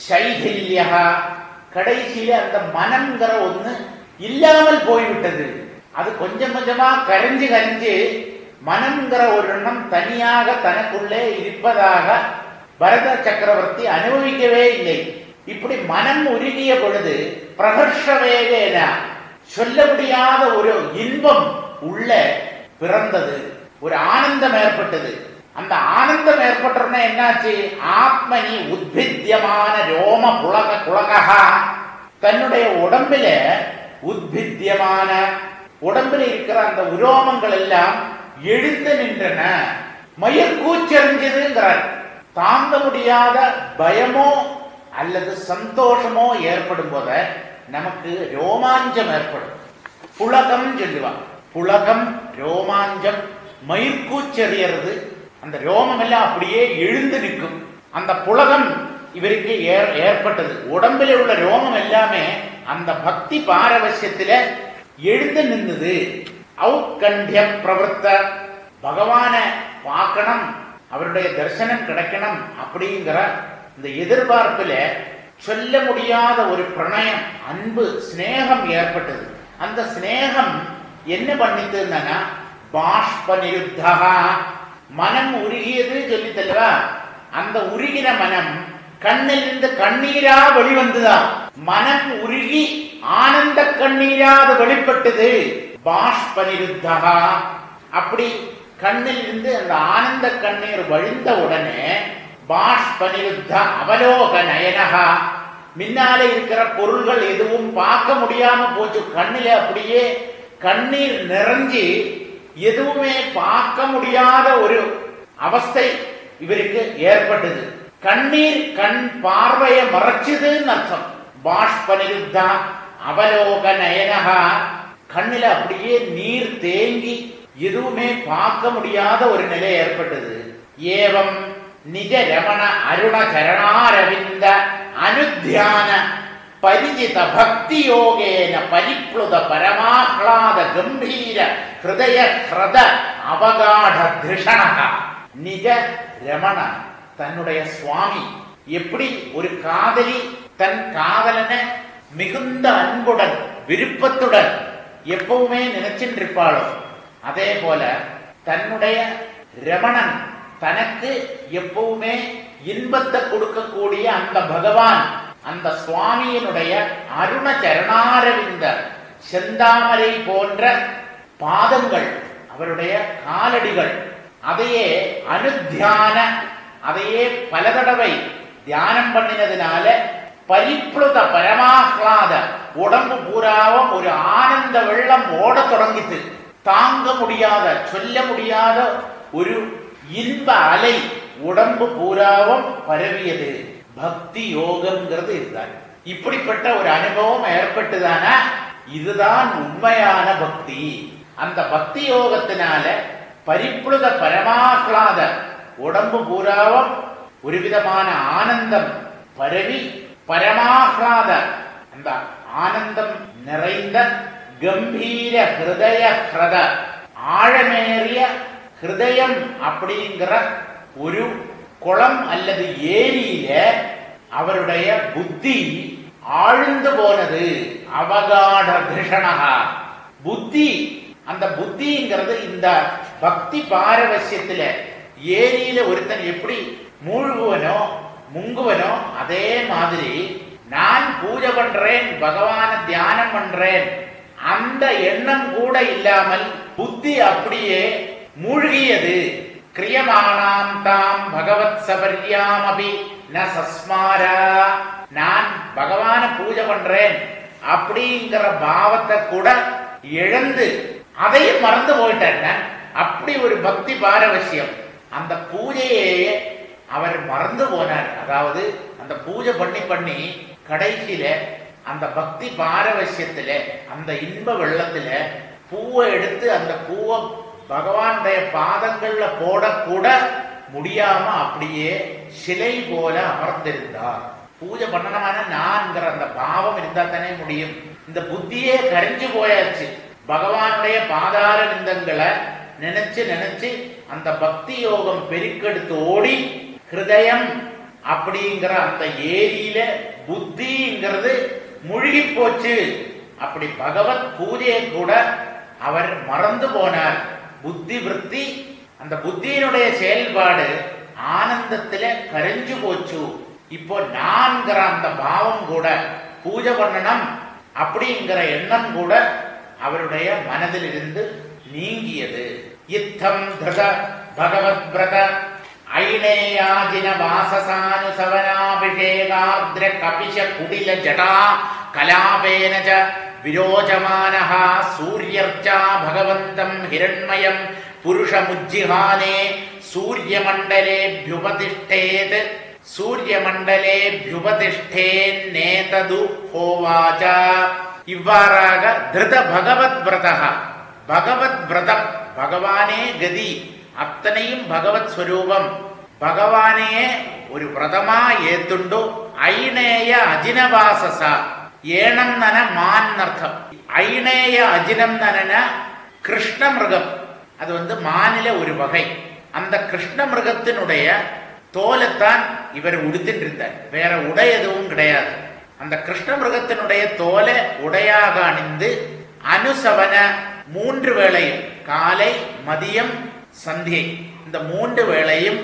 சைதல்யா கடைசியில அந்த மனம்ங்கிற ஒண்ணு இல்லாமல் போய்விட்டது அது கொஞ்சம் கொஞ்சமா கரைஞ்சு கரைஞ்சு மனம்ங்கிற ஒரு எண்ணம் தனியாக தனக்குள்ளே இருப்பதாக பரத சக்கரவர்த்தி அனுபவிக்கவே இல்லை இப்படி மனம் உருகிய பொழுது பிரகர்ஷவேகேன சொல்ல முடியாத ஒரு இன்பம் உள்ள பிறந்தது ஒரு ஆனந்தம் ஏற்பட்டது அந்த ஆனந்தம் ஏற்பட்டோன்னா என்னாச்சு ஆத்மனி உத்பித்தியமான ரோம புலக குலகா தன்னுடைய உடம்பில உத்பித்தியமான உடம்பில் இருக்கிற அந்த உரோமங்கள் எல்லாம் எழுந்து நின்றன மயிர் கூச்சறிஞ்சதுங்கிறார் தாங்க முடியாத பயமோ அல்லது சந்தோஷமோ ஏற்படும் போத நமக்கு ரோமாஞ்சம் ஏற்படும் புலகம் சொல்லுவாங்க புலகம் ரோமாஞ்சம் மயிர்கூச்செறியறது அந்த ரோமம் எல்லாம் அப்படியே எழுந்து நிற்கும் அந்த புலகம் இவருக்கு ஏற்- ஏற்பட்டது உடம்பில் உள்ள ரோமம் எல்லாமே அந்த பக்தி பாரவசியத்தில எழுந்து நின்னுது ஔக்கண்டிய பிரவர்த்த பகவான பார்க்கணும் அவருடைய தரிசனம் கிடைக்கணும் அப்படிங்கிற இந்த எதிர்பார்ப்புல சொல்ல முடியாத ஒரு பிரணயம் அன்பு சிநேகம் ஏற்பட்டது அந்த சிநேகம் என்ன பண்ணித்துன்னா பாஷ்ப நிருத்தா மனம் உருகியது சொல்லி தல்லவா அந்த உருகின மனம் கண்ணிலிருந்து கண்ணீரா வெளிவந்துதா மனம் உருகி ஆனந்த கண்ணீரா அது வெளிப்பட்டது பாஷ்ப நிருத்தா அப்படி கண்ணில் இருந்து அந்த ஆனந்த கண்ணீர் வழிந்த உடனே பாஷ்ப நிருத்த அவலோக நயனகா முன்னால இருக்கிற பொருள்கள் எதுவும் பார்க்க முடியாம போச்சு கண்ணில அப்படியே கண்ணீர் நிறைஞ்சி எதுவுமே பார்க்க முடியாத ஒரு அவஸ்தை இவருக்கு ஏற்பட்டது கண்ணீர் கண் பார்வையை மறைச்சதுன்னு அர்த்தம் பாஷ்ப நிருத்தா அவலோக நயனகா கண்ணில அப்படியே நீர் தேங்கி எதுவுமே பார்க்க முடியாத ஒரு நிலை ஏற்பட்டது ஏவம் நிஜ ரமண அருண சரணாரவிந்த அனுத்தியான பரிஜித பக்தி யோகேன பரிப்ளுத பரமாஹ்லாத கம்பீர ஹிருதய ஹ்ரத அவகாட திருஷணக நிஜ ரமண தன்னுடைய சுவாமி எப்படி ஒரு காதலி தன் காதலனை மிகுந்த அன்புடன் விருப்பத்துடன் எப்பவுமே நினைச்சுட்டு இருப்பாளோ அதே போல தன்னுடைய ரமணன் தனக்கு எப்பவுமே இன்பத்தை கொடுக்கக்கூடிய அந்த பகவான் அந்த சுவாமியினுடைய அருண சரணாரவிந்த செந்தாமரை போன்ற பாதங்கள் அவருடைய காலடிகள் அதையே அனுத்தியான அதையே பல தடவை தியானம் பண்ணினதுனால பரிப்ளுத பரமாஹ்லாத உடம்பு பூராவும் ஒரு ஆனந்த வெள்ளம் ஓடத் தொடங்கித்து தாங்க முடியாத சொல்ல முடியாத ஒரு இன்ப அலை உடம்பு பூராவும் பரவியது பக்தி யோகம்ங்கிறது இதுதான் இப்படிப்பட்ட ஒரு அனுபவம் ஏற்பட்டுதானா இதுதான் உண்மையான பக்தி அந்த பக்தி யோகத்தினால பரிப்ளுத பரமாஹ்லாத உடம்பு பூராவும் ஒரு விதமான ஆனந்தம் பரவி பரமாஹ்லாத அந்த ஆனந்தம் நிறைந்த கம்பீர ஹிருதய ஹிரத ஆழமேறிய ஹிருதயம் அப்படிங்கிற ஒரு குளம் அல்லது ஏரியில அவருடைய புத்தி ஆழ்ந்து போனது அவகாட கிருஷணகா புத்தி அந்த புத்திங்கிறது இந்த பக்தி பாரவசியத்துல ஏரியில ஒருத்தன் எப்படி மூழ்குவனோ முங்குவனோ அதே மாதிரி நான் பூஜை பண்றேன் பகவான தியானம் பண்றேன் அந்த எண்ணம் கூட இல்லாமல் புத்தி அப்படியே மூழ்கியது கிரியமானாம் தாம் பகவத் சபர்யாம் அபி ந சஸ்மாரா நான் பகவான பூஜை பண்றேன் அப்படிங்கிற பாவத்தை கூட இழந்து அதையும் மறந்து போயிட்டேன் அப்படி ஒரு பக்தி பாரவசியம் அந்த பூஜையே அவர் மறந்து போனார் அதாவது அந்த பூஜை பண்ணி பண்ணி கடைசியில அந்த பக்தி பாரவசியத்துல அந்த இன்ப வெள்ளத்துல பூவை எடுத்து அந்த பூவை பகவானுடைய பாதங்கள்ல போடக்கூட முடியாம அப்படியே சிலை போல அமர்ந்திருந்தார் பூஜை பண்ணணுமான நான்கிற அந்த பாவம் இருந்தா தானே முடியும் இந்த புத்தியே கரைஞ்சு போயாச்சு பகவானுடைய பாதார விந்தங்களை நினைச்சு நினைச்சு அந்த பக்தி யோகம் பெருக்கெடுத்து ஓடி ஹிருதயம் அப்படிங்கிற அந்த ஏரியில புத்திங்கிறது முழுகி போச்சு அப்படி பகவத் பூஜையை கூட அவர் மறந்து போனார் புத்தி விருத்தி அந்த புத்தியினுடைய செயல்பாடு ஆனந்தத்தில கரைஞ்சு போச்சு இப்போ நான்கிற அந்த பாவம் கூட பூஜை பண்ணணும் அப்படிங்கிற எண்ணம் கூட அவருடைய மனதில் இருந்து நீங்கியது இத்தம் திருத பகவத் பிரத ஐனேயாதின வாசசானுசவனாபிஷேகார்ദ്ര கபிஷ குடில ஜடா கலாபேன ச விரோஜமானः சூரியர்ச்சா பகவந்தம் ஹிரண்மயம் புருஷமுஜ்ஜிஹானே சூரியமண்டலேभ्युपतिष्ठेत् சூரியமண்டலேभ्युपतिष्ठेन्नेतது ஹோவாச்ச இவ்வாறாக திருத பகவத் விரதः பகவத் விரதம் பகவானே கதி அத்தனையும் பகவத் ஸ்வரூபம் ഭഗവാനെ ഒരു വ്രതമാ ഏത്തുണ്ടു ഐണേയ അജിനവാസസ ഏണം നന മാന്നർത്ഥം ഐണേയ അജിനം നനന கிருஷ்ணமிருகம் அது வந்து மாநில ஒரு வகை அந்த கிருஷ்ணமிருகத்தினுடைய தோலைத்தான் இவர் உடுத்திட்டு இருந்தார் வேற உடை எதுவும் கிடையாது அந்த கிருஷ்ணமிருகத்தினுடைய தோலை உடையாக அணிந்து அனுசவன மூன்று வேளையும் காலை மதியம் சந்தியை இந்த மூன்று வேளையும்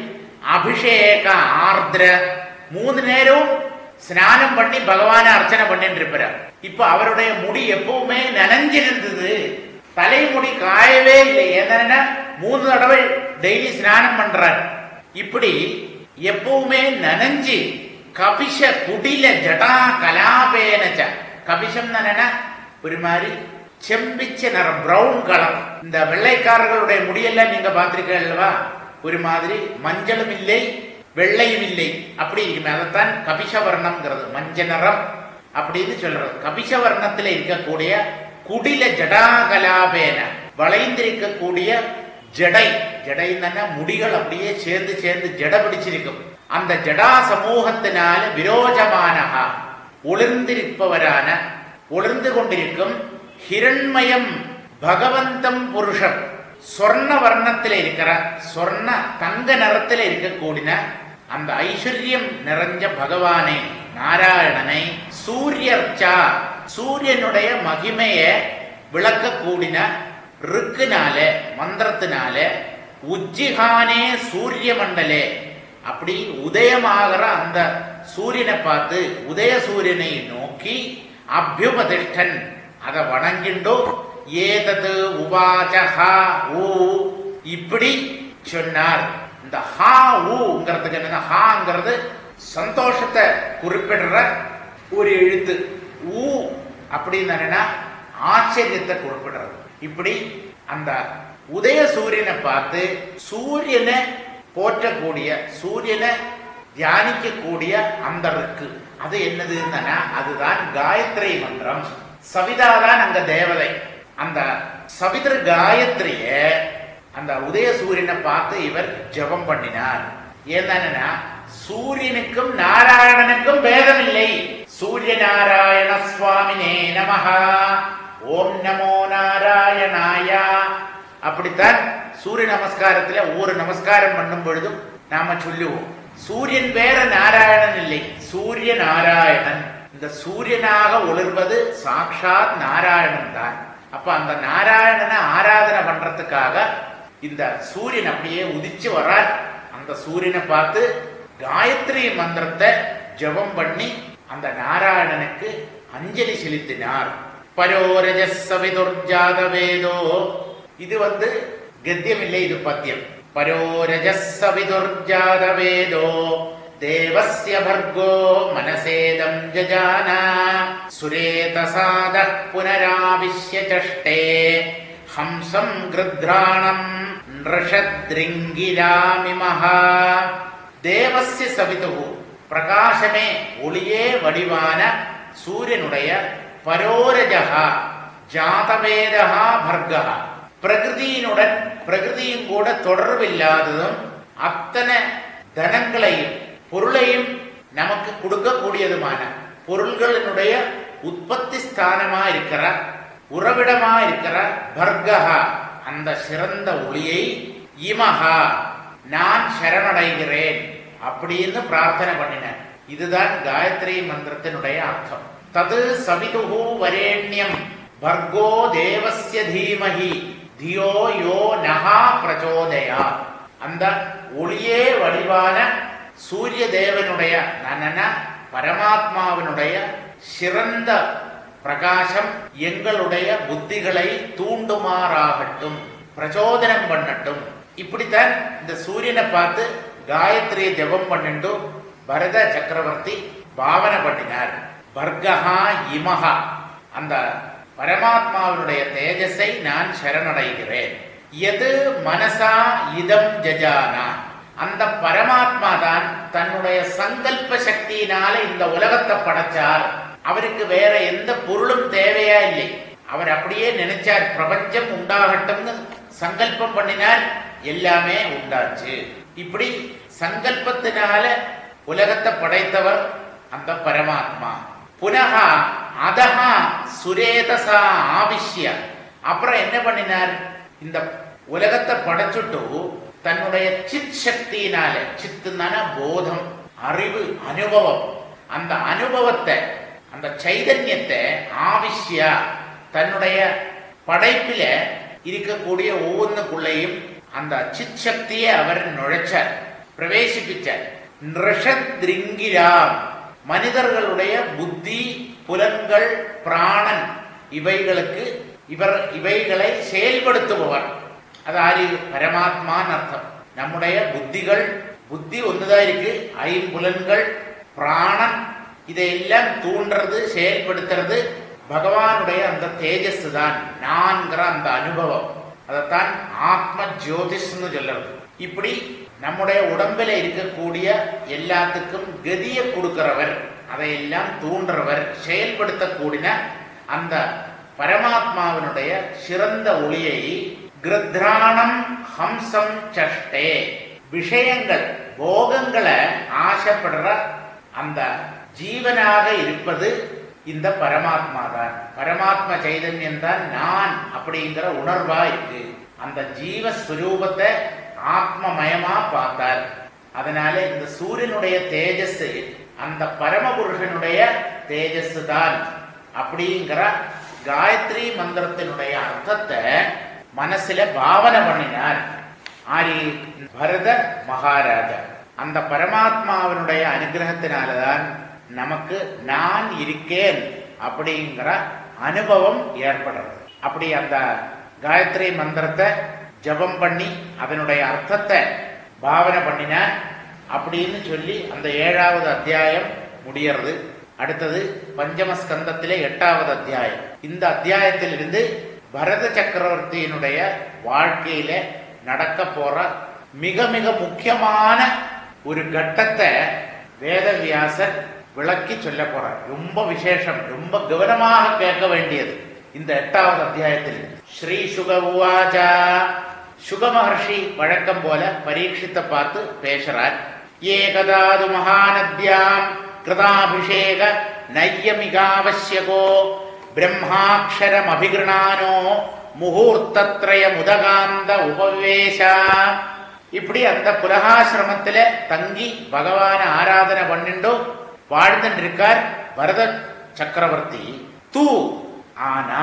அபிஷேக ஆர்திர மூணு நேரமும் ஸ்நானம் பண்ணி பகவானை அர்ச்சனை பண்ணிட்டு இருப்பார் இப்ப அவருடைய முடி எப்பவுமே நனைஞ்சிருந்தது தலைமுடி காயவே இல்லை என்னன்னா மூணு தடவை டெய்லி ஸ்நானம் பண்றார் இப்படி எப்பவுமே நனைஞ்சு கபிஷ குடில ஜடா கலாபேனச்ச கபிஷம் என்னன்னா ஒரு மாதிரி செம்பிச்ச நிறம் பிரவுன் கலர் இந்த வெள்ளைக்காரர்களுடைய முடியெல்லாம் நீங்க பார்த்திருக்கீங்க அல்லவா ஒரு மாதிரி மஞ்சளும் இல்லை வெள்ளையும் இல்லை அப்படி இருக்குமே அதைத்தான் கபிஷவர்ணம்ங்கிறது மஞ்ச நிறம் அப்படின்னு சொல்றது கபிஷவர்ணத்துல இருக்கக்கூடிய குடில ஜடாகலாபேன வளைந்திருக்கக்கூடிய ஜடை ஜடை முடிகள் அப்படியே சேர்ந்து சேர்ந்து ஜட பிடிச்சிருக்கும் அந்த ஜடா சமூகத்தினால விரோஜமானகா ஒளிர்ந்திருப்பவரான ஒளிர்ந்து கொண்டிருக்கும் ஹிரண்மயம் பகவந்தம் புருஷம் சொர்ண வர்ணத்தில் இருக்கிற சொர்ண தங்க நிறத்தில் இருக்கக்கூடிய அந்த ஐஸ்வர்யம் நிறைஞ்ச பகவானை நாராயணனை சூரியர்ச்சா சூரியனுடைய மகிமைய விளக்கக்கூடின ருக்குனால மந்திரத்தினால உஜ்ஜிகானே சூரிய மண்டலே அப்படி உதயமாகிற அந்த சூரியனை பார்த்து உதய சூரியனை நோக்கி அபியுபதிஷ்டன் அதை வணங்கிண்டோ ஏதது உவாச்ச ஹா ஊ இப்படி சொன்னார் இந்த ஹா ஊங்கிறதுக்கு என்ன ஹாங்கிறது சந்தோஷத்தை குறிப்பிடுற ஒரு எழுத்து ஊ அப்படின்னு ஆச்சரியத்தை குறிப்பிடுறது இப்படி அந்த உதய சூரியனை பார்த்து சூரியனை போற்றக்கூடிய சூரியனை தியானிக்கக்கூடிய அந்த இருக்கு அது என்னதுன்னா அதுதான் காயத்ரி மந்திரம் சவிதா தான் அங்க தேவதை அந்த சவிதர் காயத்ரிய அந்த உதய சூரியனை பார்த்து இவர் ஜபம் பண்ணினார் ஏன்னா சூரியனுக்கும் நாராயணனுக்கும் பேதம் இல்லை சூரிய நாராயண சுவாமினே நமஹா ஓம் நமோ நாராயணாய அப்படித்தான் சூரிய நமஸ்காரத்துல ஒவ்வொரு நமஸ்காரம் பண்ணும் பொழுதும் நாம சொல்லுவோம் சூரியன் வேற நாராயணன் இல்லை சூரிய நாராயணன் இந்த சூரியனாக ஒளிர்வது சாட்சாத் நாராயணன் தான் அப்ப அந்த நாராயணனை ஆராதனை பண்றதுக்காக இந்த சூரியன் அப்படியே உதிச்சு வரார் அந்த சூரியனை பார்த்து காயத்ரி மந்திரத்தை ஜபம் பண்ணி அந்த நாராயணனுக்கு அஞ்சலி செலுத்தினார் பரோரஜசவிதுர்ஜாத வேதோ இது வந்து கத்தியம் இல்லை இது பத்தியம் பரோரஜசவிதுர்ஜாத வேதோ தேவஸ்ய பர்கோ மனசேதம் ஜஜான சுரேதசாத புனராவிஷ்ய சஷ்டே ஹம்சம் கிருத்ராணம் நிருஷத்ரிங்கிராமிமஹா தேவஸ்ய சவிதுகு பிரகாசமே ஒளியே வடிவான சூரியனுடைய பரோரஜகா ஜாதவேதகா பர்கா பிரகிருதியினுடன் பிரகிருதியும் கூட தொடர்பில்லாததும் அத்தனை தனங்களையும் பொருளையும் நமக்கு கொடுக்கக்கூடியதுமான பொருள்களினுடைய உற்பத்தி ஸ்தானமா இருக்கிற உறவிடமா இருக்கிற பர்கஹா அந்த சிறந்த ஒளியை இமஹா நான் சரணடைகிறேன் அப்படின்னு பிரார்த்தனை பண்ணினேன் இதுதான் காயத்ரி மந்திரத்தினுடைய அர்த்தம் தது சவிதுகு வரேண்யம் பர்கோ தேவஸ்ய தீமஹி தியோ யோ நகா பிரச்சோதயா அந்த ஒளியே வடிவான சூரிய தேவனுடைய நனன பரமாத்மாவினுடைய சிறந்த பிரகாசம் எங்களுடைய புத்திகளை தூண்டுமாறாகட்டும் பிரச்சோதனம் பண்ணட்டும் இப்படித்தான் இந்த சூரியனை பார்த்து காயத்ரியை ஜெபம் பண்ணிட்டு பரத சக்கரவர்த்தி பாவனை பண்ணினார் பர்கஹா இமஹா அந்த பரமாத்மாவினுடைய தேஜஸை நான் சரணடைகிறேன் எது மனசா இதம் ஜஜானா அந்த பரமாத்மா தான் தன்னுடைய சங்கல்ப சக்தியினால இந்த உலகத்தை படைச்சார் அவருக்கு வேற எந்த பொருளும் தேவையா இல்லை அவர் அப்படியே நினைச்சார் பிரபஞ்சம் உண்டாகட்டும்னு சங்கல்பம் பண்ணினார் எல்லாமே உண்டாச்சு இப்படி சங்கல்பத்தினால உலகத்தை படைத்தவர் அந்த பரமாத்மா புனகா அதஹா சுரேதசா ஆவிஷ்ய அப்புறம் என்ன பண்ணினார் இந்த உலகத்தை படைச்சுட்டு தன்னுடைய சித் சக்தியினால சித்துனான போதம் அறிவு அனுபவம் அந்த அனுபவத்தை அந்த சைதன்யத்தை ஆவிஷ்யா தன்னுடைய படைப்பில இருக்கக்கூடிய ஒவ்வொன்றுக்குள்ளேயும் அந்த சித் சக்தியை அவர் நுழைச்சார் பிரவேசிப்பிச்சார் நிருஷத்ரிங்கிராம் மனிதர்களுடைய புத்தி புலன்கள் பிராணன் இவைகளுக்கு இவர் இவைகளை செயல்படுத்துபவர் அது ஆரி பரமாத்மான்னு அர்த்தம் நம்முடைய புத்திகள் புத்தி ஒண்ணுதான் இருக்கு ஐம்புலன்கள் பிராணன் இதையெல்லாம் தூண்டுறது செயல்படுத்துறது பகவானுடைய அந்த தேஜஸ் தான் நான்கிற அந்த அனுபவம் அதைத்தான் ஆத்ம ஜோதிஷ்னு சொல்றது இப்படி நம்முடைய உடம்பில இருக்கக்கூடிய எல்லாத்துக்கும் கதியை கொடுக்கிறவர் அதையெல்லாம் தூண்டுறவர் செயல்படுத்தக்கூடிய அந்த பரமாத்மாவினுடைய சிறந்த ஒளியை கிருத்ராணம் ஹம்சம் சஷ்டே விஷயங்கள் போகங்களை ஆசைப்படுற அந்த ஜீவனாக இருப்பது இந்த பரமாத்மா தான் பரமாத்ம சைதன்யம் தான் நான் அப்படிங்கிற உணர்வா இருக்கு அந்த ஜீவஸ்வரூபத்தை ஆத்மமயமா பார்த்தார் அதனால இந்த சூரியனுடைய தேஜஸ் அந்த பரமபுருஷனுடைய தேஜஸ் தான் அப்படிங்கிற காயத்ரி மந்திரத்தினுடைய அர்த்தத்தை மனசுல பாவனை பண்ணினார் ஆரி பரத மகாராஜா அந்த பரமாத்மாவினுடைய அனுகிரகத்தினாலதான் நமக்கு நான் இருக்கேன் அப்படிங்கிற அனுபவம் ஏற்படுறது அப்படி அந்த காயத்ரி மந்திரத்தை ஜபம் பண்ணி அதனுடைய அர்த்தத்தை பாவனை பண்ணினார் அப்படின்னு சொல்லி அந்த ஏழாவது அத்தியாயம் முடியறது அடுத்தது பஞ்சமஸ்கந்தத்திலே எட்டாவது அத்தியாயம் இந்த அத்தியாயத்திலிருந்து பரத சக்கரவர்த்தியினுடைய வாழ்க்கையில நடக்க போற மிக மிக முக்கியமான ஒரு கட்டத்தை வேதவியாசர் விளக்கி சொல்ல போறார் ரொம்ப விசேஷம் ரொம்ப கவனமாக கேட்க வேண்டியது இந்த எட்டாவது அத்தியாயத்தில் ஸ்ரீ சுக உவாச்சா சுக மகர்ஷி வழக்கம் போல பரீட்சித்தை பார்த்து பேசுறார் ஏகதாது மகாநத்யாம் கிருதாபிஷேக நையமிகாவசியகோ பிரம்மாட்சரம் அபிகிருணானோ முகூர்த்தத்ரய முதகாந்த உபவேசா இப்படி அந்த புலகாசிரமத்தில தங்கி பகவான ஆராதனை பண்ணிண்டு வாழ்ந்துட்டு இருக்கார் பரத சக்கரவர்த்தி தூ ஆனா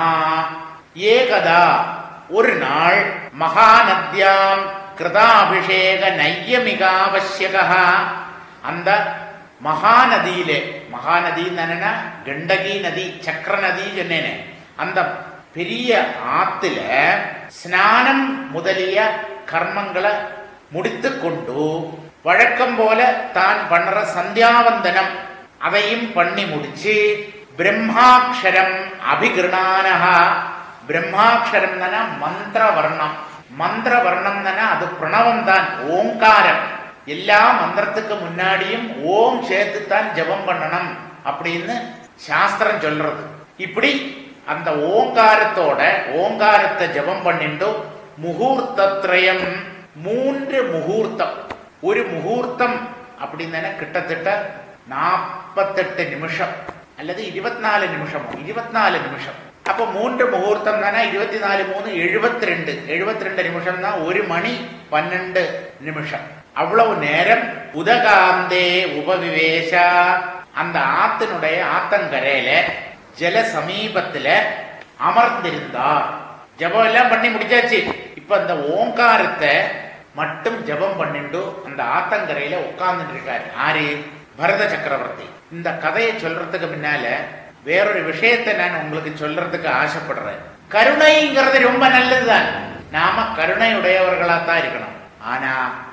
ஏகதா ஒரு நாள் மகாநத்யாம் கிருதாபிஷேக நையமிகாவசியகா அந்த மகாநதியிலே மகாநதி என்னன்னா கண்டகி நதி சக்கர நதி சொன்னேனே அந்த பெரிய ஆத்துல ஸ்நானம் முதலிய கர்மங்களை முடித்து கொண்டு வழக்கம் போல தான் பண்ற சந்தியாவந்தனம் அதையும் பண்ணி முடிச்சு பிரம்மாட்சரம் அபிகிருணானஹா பிரம்மாட்சரம் மந்திர வர்ணம் மந்திர வர்ணம் அது பிரணவம் தான் ஓங்காரம் எல்லா மந்திரத்துக்கு முன்னாடியும் ஓம் சேர்த்துத்தான் ஜெபம் பண்ணணும் அப்படின்னு சாஸ்திரம் சொல்றது இப்படி அந்த ஓங்காரத்தோட ஓங்காரத்தை ஜெபம் பண்ணிட்டு முகூர்த்தத்ரயம் மூன்று முகூர்த்தம் ஒரு முகூர்த்தம் அப்படின்னு கிட்டத்தட்ட நாற்பத்தெட்டு நிமிஷம் அல்லது இருபத்தினாலு நிமிஷமோ இருபத்தினாலு நிமிஷம் அப்போ மூன்று முகூர்த்தம் தானே இருபத்தி நாலு மூணு எழுபத்தி ரெண்டு எழுபத்தி ரெண்டு நிமிஷம் தான் ஒரு மணி பன்னெண்டு நிமிஷம் அவ்வளவு நேரம் உதகாந்தே உபவிவேஷா அந்த ஆத்தினுடைய ஆத்தங்கரையில ஜல சமீபத்துல அமர்ந்திருந்தார் ஜபம் எல்லாம் பண்ணி முடிச்சாச்சு இப்ப அந்த ஓங்காரத்தை மட்டும் ஜபம் பண்ணிட்டு அந்த ஆத்தங்கரையில உட்கார்ந்துட்டு இருக்காரு ஆரு பரத சக்கரவர்த்தி இந்த கதையை சொல்றதுக்கு முன்னால வேறொரு விஷயத்தை நான் உங்களுக்கு சொல்றதுக்கு ஆசைப்படுறேன் கருணைங்கிறது ரொம்ப நல்லதுதான் நாம கருணை உடையவர்களா தான் இருக்கணும் ஆனா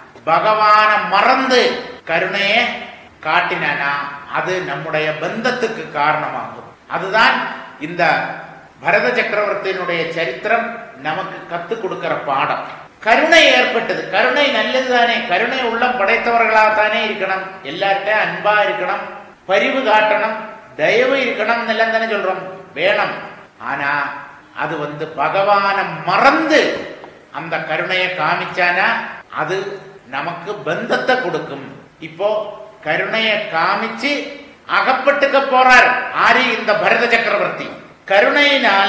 பகவான மறந்து கருணைய காட்டினானா அது நம்முடைய பந்தத்துக்கு காரணமாகும் அதுதான் இந்த பரத சக்கரவர்த்தியினுடைய சரித்திரம் நமக்கு கத்து கொடுக்கிற பாடம் கருணை ஏற்பட்டது கருணை நல்லதுதானே கருணை உள்ளம் படைத்தவர்களா தானே இருக்கணும் எல்லார்ட்டும் அன்பா இருக்கணும் பரிவு காட்டணும் தயவு இருக்கணும் எல்லாம் தானே சொல்றோம் வேணும் ஆனா அது வந்து பகவான மறந்து அந்த கருணையை காமிச்சானா அது நமக்கு பந்தத்தை கொடுக்கும் இப்போ கருணையை காமிச்சு அகப்பட்டுக்க போறார் ஆரி இந்த பரத சக்கரவர்த்தி கருணையினால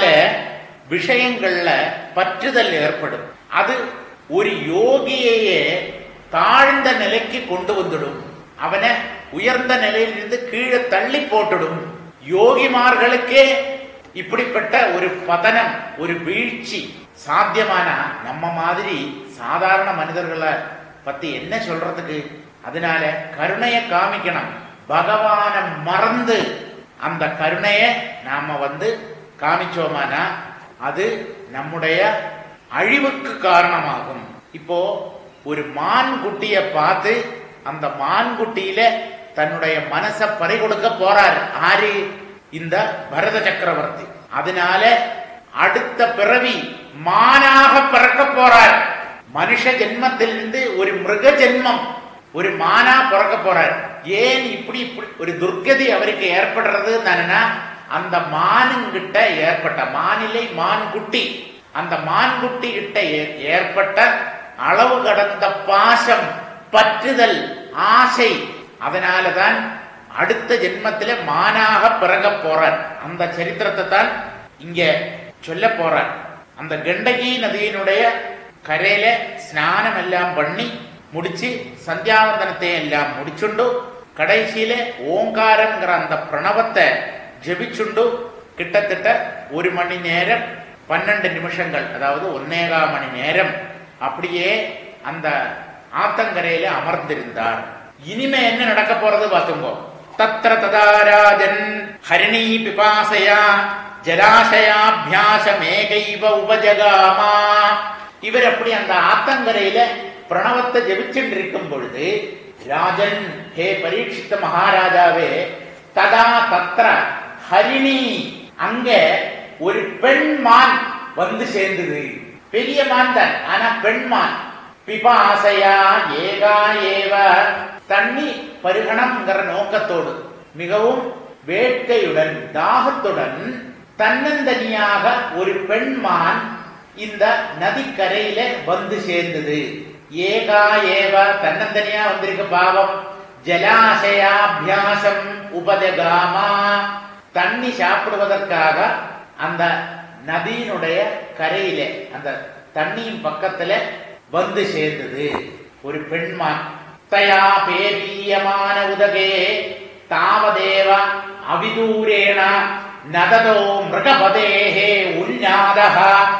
விஷயங்கள்ல பற்றுதல் ஏற்படும் அது ஒரு யோகியையே தாழ்ந்த நிலைக்கு கொண்டு வந்துடும் அவனை உயர்ந்த நிலையிலிருந்து கீழே தள்ளி போட்டுடும் யோகிமார்களுக்கே இப்படிப்பட்ட ஒரு பதனம் ஒரு வீழ்ச்சி சாத்தியமானா நம்ம மாதிரி சாதாரண மனிதர்களை பத்தி என்ன சொல்றதுக்கு அதனால கருணையை காமிக்கணும் பகவான மறந்து அந்த கருணையை நாம வந்து காமிச்சோமானா அது நம்முடைய அழிவுக்கு காரணமாகும் இப்போ ஒரு மான் குட்டிய பார்த்து அந்த மான் குட்டியில தன்னுடைய மனசை பறி கொடுக்க போறார் ஆரி இந்த பரத சக்கரவர்த்தி அதனால அடுத்த பிறவி மானாக பிறக்க போறார் மனுஷ ஜென்மத்திலிருந்து ஒரு மிருக ஜென்மம் ஒரு மானா பிறக்க போறார் ஏன் இப்படி இப்படி ஒரு துர்கதி அவருக்கு ஏற்படுறது அந்த மானுங்கிட்ட ஏற்பட்ட மானிலை மான் குட்டி அந்த மான் குட்டி கிட்ட ஏ- ஏற்பட்ட அளவு கடந்த பாசம் பற்றுதல் ஆசை அதனாலதான் அடுத்த ஜென்மத்தில மானாக பிறக போறார் அந்த சரித்திரத்தை தான் இங்க சொல்ல போறார் அந்த கண்டகி நதியினுடைய கரையில ஸ்நானம் எல்லாம் பண்ணி முடிச்சு சந்தியாவந்தனத்தை எல்லாம் முடிச்சுண்டு கடைசியில ஓங்காரங்கிற அந்த பிரணவத்தை ஜெபிச்சுண்டு கிட்டத்தட்ட ஒரு மணி நேரம் பன்னெண்டு நிமிஷங்கள் அதாவது ஒன்னேகா மணி நேரம் அப்படியே அந்த ஆத்தங்கரையில அமர்ந்திருந்தார் இனிமே என்ன நடக்க போறது பாத்துங்கோ தத்ர ததாராஜன் ஹரிணி பிபாசையா ஜலாசயாபியாசமேகைவ உபஜகாமா இவர் அப்படி அந்த ஆத்தங்கரையில பிரணவத்தை ஜெபிச்சுட்டு இருக்கும் பொழுது ராஜன் ஹே பரீட்சித்த மகாராஜாவே ததா தத்ர ஹரிணி அங்க ஒரு பெண் மான் வந்து சேர்ந்தது பெரிய மான் தான் ஆனா பெண் மான் பிபாசையா ஏகா ஏவ தண்ணி பருகணம்ங்கிற நோக்கத்தோடு மிகவும் வேட்கையுடன் தாகத்துடன் தன்னந்தனியாக ஒரு பெண்மான் இந்த நதிக்கரையில வந்து சேர்ந்தது ஏகா ஏவ தன்னந்தனியா வந்திருக்க பாவம் ஜலாசயாபியாசம் உபதகாமா தண்ணி சாப்பிடுவதற்காக அந்த நதியினுடைய கரையில அந்த தண்ணியின் பக்கத்துல வந்து சேர்ந்தது ஒரு பெண்மான் தயா பேபீயமான உதகே தாவதேவ அவிதூரேண நததோ மிருகபதேஹே உன்னாதः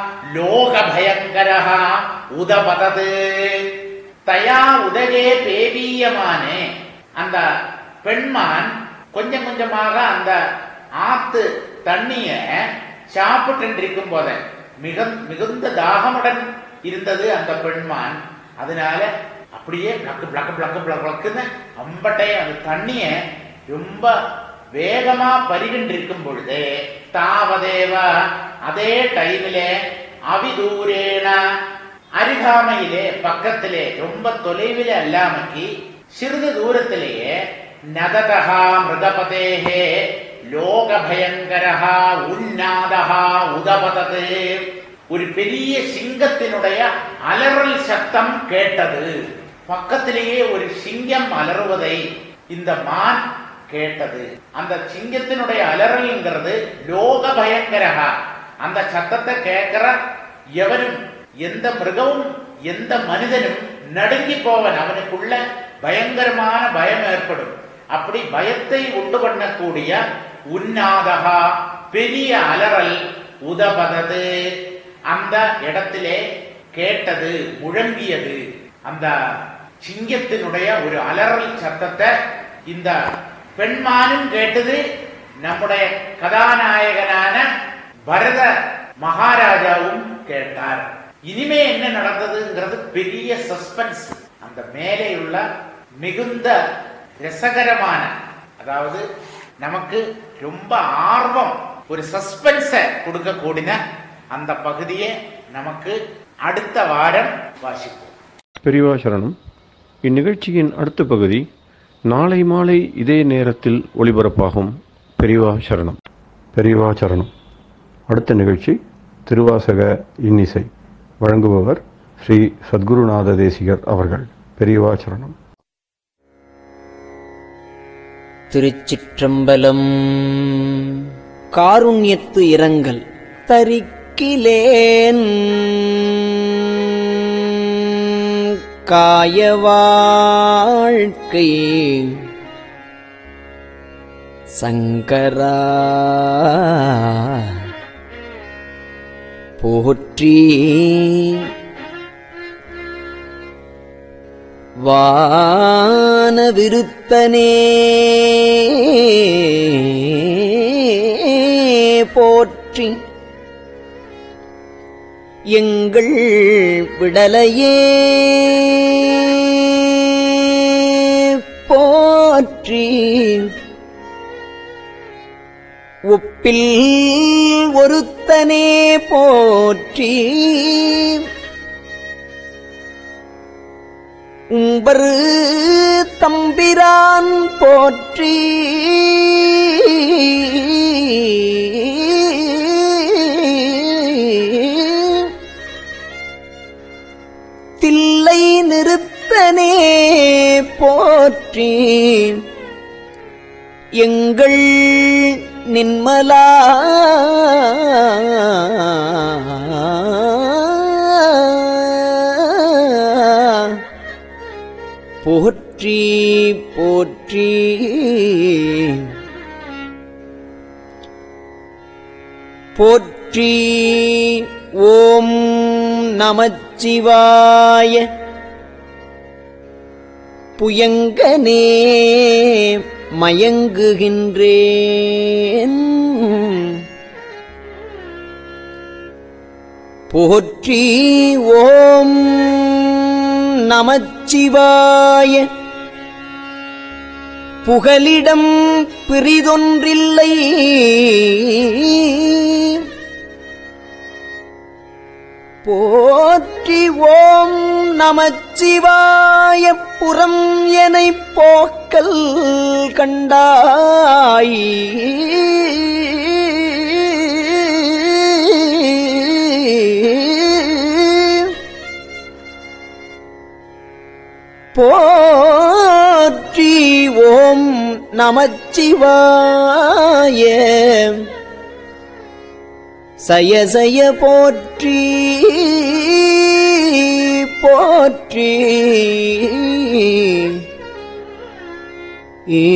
லோகபயங்கரः உதபதது தயா உதகே பேபீயமானே அந்த பெண்மான் கொஞ்சம் கொஞ்சமாக அந்த ஆத்து தண்ணிய சாப்பிட்டு இருக்கும் போத மிக மிகுந்த தாகமுடன் இருந்தது அந்த பெண்மான் அதனால அப்படியே பிளக்கு பிளக்கு பிளக்கு பிளக்கு பிளக்குன்னு அம்பட்டை அந்த தண்ணிய ரொம்ப வேகமா பருகின்று இருக்கும் பொழுது தாவதேவ அதே டைமில அவிதூரேன அருகாமையிலே பக்கத்திலே ரொம்ப தொலைவிலே அல்லாமக்கி சிறிது தூரத்திலேயே நததகா மிருதபதேகே லோக பயங்கரஹா உன்னாதஹா உதபதது ஒரு பெரிய சிங்கத்தினுடைய அலறல் சத்தம் கேட்டது பக்கத்திலேயே ஒரு சிங்கம் அலறுவதை இந்த மான் கேட்டது அந்த சிங்கத்தினுடைய அலறல்ங்கிறது லோக பயங்கரகா அந்த சத்தத்தை கேட்கிற எவனும் எந்த மிருகமும் எந்த மனிதனும் நடுங்கி போவன் அவனுக்குள்ள பயங்கரமான பயம் ஏற்படும் அப்படி பயத்தை உண்டு பண்ணக்கூடிய உன்னாதகா பெரிய அலறல் உதபதது அந்த இடத்திலே கேட்டது முழங்கியது அந்த சிங்கத்தினுடைய ஒரு அலறல் சத்தத்தை இந்த பெண்மானும் கேட்டது நம்முடைய கதாநாயகனான பரத மகாராஜாவும் கேட்டார் இனிமே என்ன நடந்ததுங்கிறது பெரிய சஸ்பென்ஸ் அந்த மேலே உள்ள மிகுந்த ரசகரமான அதாவது நமக்கு ரொம்ப ஆர்வம் ஒரு சஸ்பென்ஸ கொடுக்கக்கூடிய அந்த பகுதியை நமக்கு அடுத்த வாரம் வாசிப்போம் பெரியவா சரணம் இந்நிகழ்ச்சியின் அடுத்த பகுதி நாளை மாலை இதே நேரத்தில் ஒளிபரப்பாகும் பெரியவா சரணம் பெரியவா சரணம் அடுத்த நிகழ்ச்சி திருவாசக இன்னிசை வழங்குபவர் ஸ்ரீ சத்குருநாத தேசிகர் அவர்கள் பெரியவா சரணம் திருச்சிற்றம்பலம் காருண்யத்து இரங்கல் தரிக்கிலேன் காய வாழ்க்கை சங்கரா போற்றி வான விருத்தனே போற்றி எங்கள் விடலையே போற்றி ஒப்பில் ஒருத்தனே போற்றி உம்பரு தம்பிரான் போற்றி தில்லை நிறுத்தனே போற்றி எங்கள் நின்மலா போற்றி போற்றி போற்றி ஓம் நமச்சிவாய புயங்கனே மயங்குகின்றேன் போற்றி ஓம் நமச்சிவாய புகலிடம் பிரிதொன்றில்லை போற்றி ஓம் நமச்சிவாய புறம் எனை போக்கல் கண்டாய் போற்றி ஓம் நமச்சிவாய சய சய போற்றி போற்றி ஈ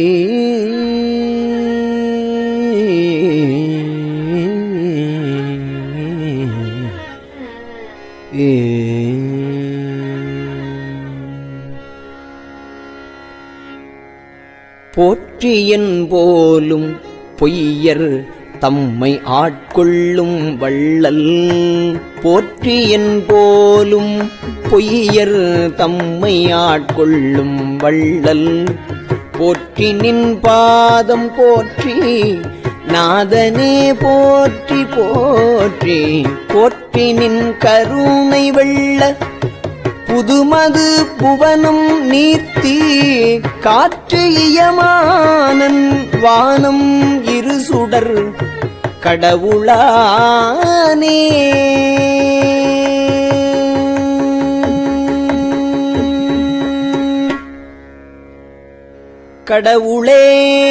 போற்றியன் போலும் பொய்யர் தம்மை ஆட்கொள்ளும் வள்ளல் போற்றியன் போலும் பொய்யர் தம்மை ஆட்கொள்ளும் வள்ளல் போற்றி நின் பாதம் போற்றி நாதனே போற்றி போற்றி போற்றி நின் கருணை வெள்ள புதுமது புவனம் நீர்த்தி காற்று இயமானன் வானம் இரு சுடர் கடவுளானே கடவுளே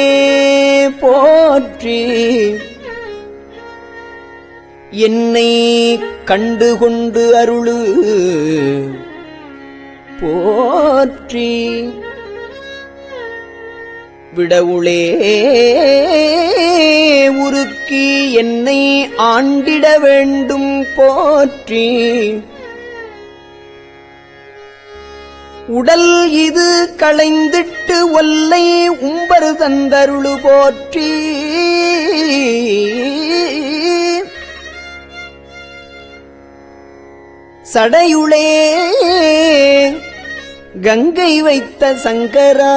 போற்றி என்னை கண்டுகொண்டு அருளு போற்றி விடவுளே உருக்கி என்னை ஆண்டிட வேண்டும் போற்றி உடல் இது களைந்திட்டு ஒல்லை உம்பரு தந்தருளு போற்றி சடையுளே கங்கை வைத்த சங்கரா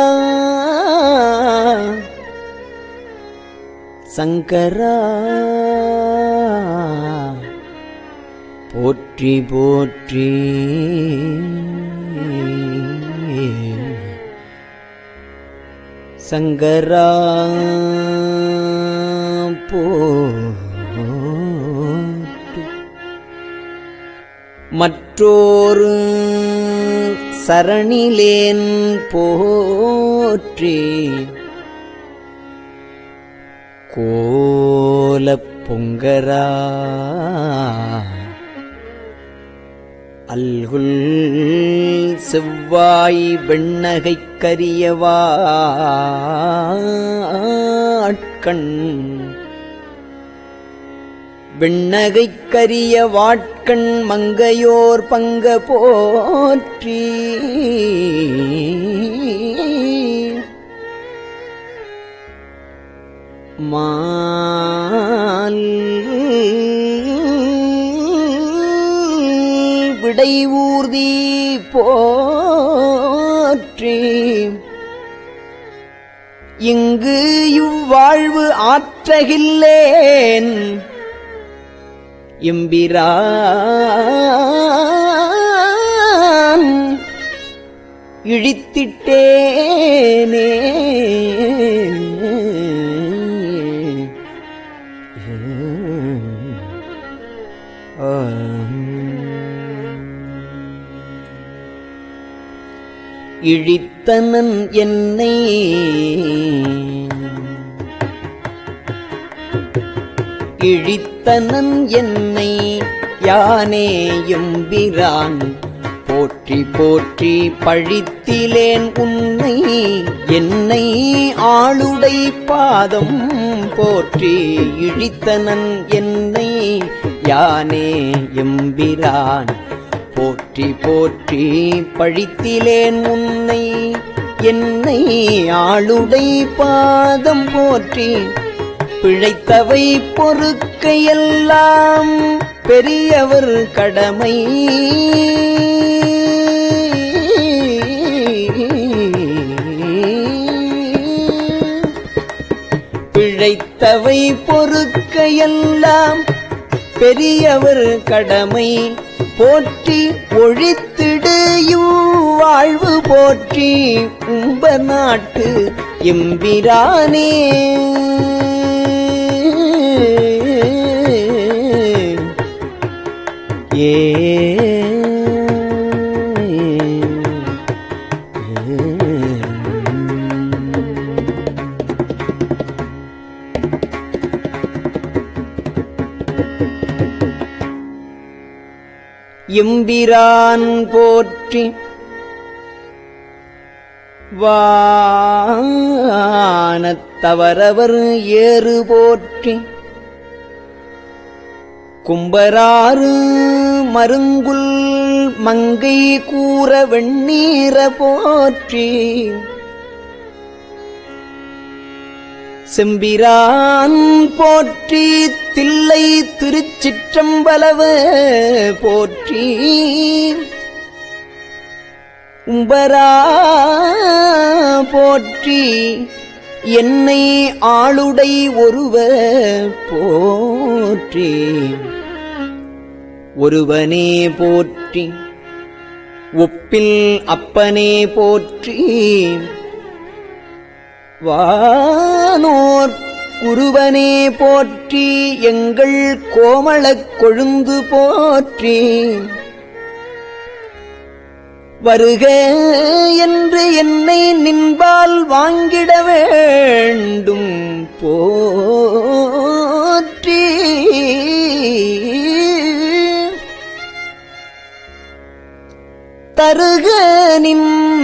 சங்கரா போற்றி போற்றி சங்கரா போற்றி மற்றொரு சரணிலேன் போற்றி கோலப் பொங்கரா அல்குல் செவ்வாய் வெண்ணகைக் கரியவாட்கண் வெண்ணகைக் கரிய வாட்கண் மங்கையோர் பங்க போற்றி மால் விடை ஊர்தி போற்றி இங்கு இவ்வாழ்வு ஆற்றகில்லேன் எம்பிரான் இழித்திட்டேனே இழித்தனன் என்னை இழித்தனன் என்னை யானே எம்பிரான் போற்றி போற்றி பழித்திலேன் உன்னை என்னை ஆளுடை பாதம் போற்றி இழித்தனன் என்னை யானே எம்பிரான் போற்றி போற்றி பழித்திலேன் உன்னை என்னை ஆளுடை பாதம் போற்றி பிழைத்தவை பொறுக்கையெல்லாம் பெரியவர் கடமை பிழைத்தவை பொறுக்கையெல்லாம் பெரியவர் கடமை போற்றி ஒழித்திடு வாழ்வு போற்றி உம்ப நாட்டு எம்பிரானே ஏ எம்பிரான் போற்றி வானத்தவரவர் ஏறு போற்றி கும்பராறு மருங்குல் மங்கை கூற வெண்ணீர போற்றி செம்பிரான் போற்றி தில்லை திருச்சிற்றம்பலவ போற்றி உம்பரா போற்றி என்னை ஆளுடை ஒருவ போற்றி ஒருவனே போற்றி ஒப்பில் அப்பனே போற்றி வானோர் குருவனே போற்றி எங்கள் கோமளக் கொழுந்து போற்றி வருக என்று என்னை நின்பால் வாங்கிட வேண்டும் போற்றி தருக நின்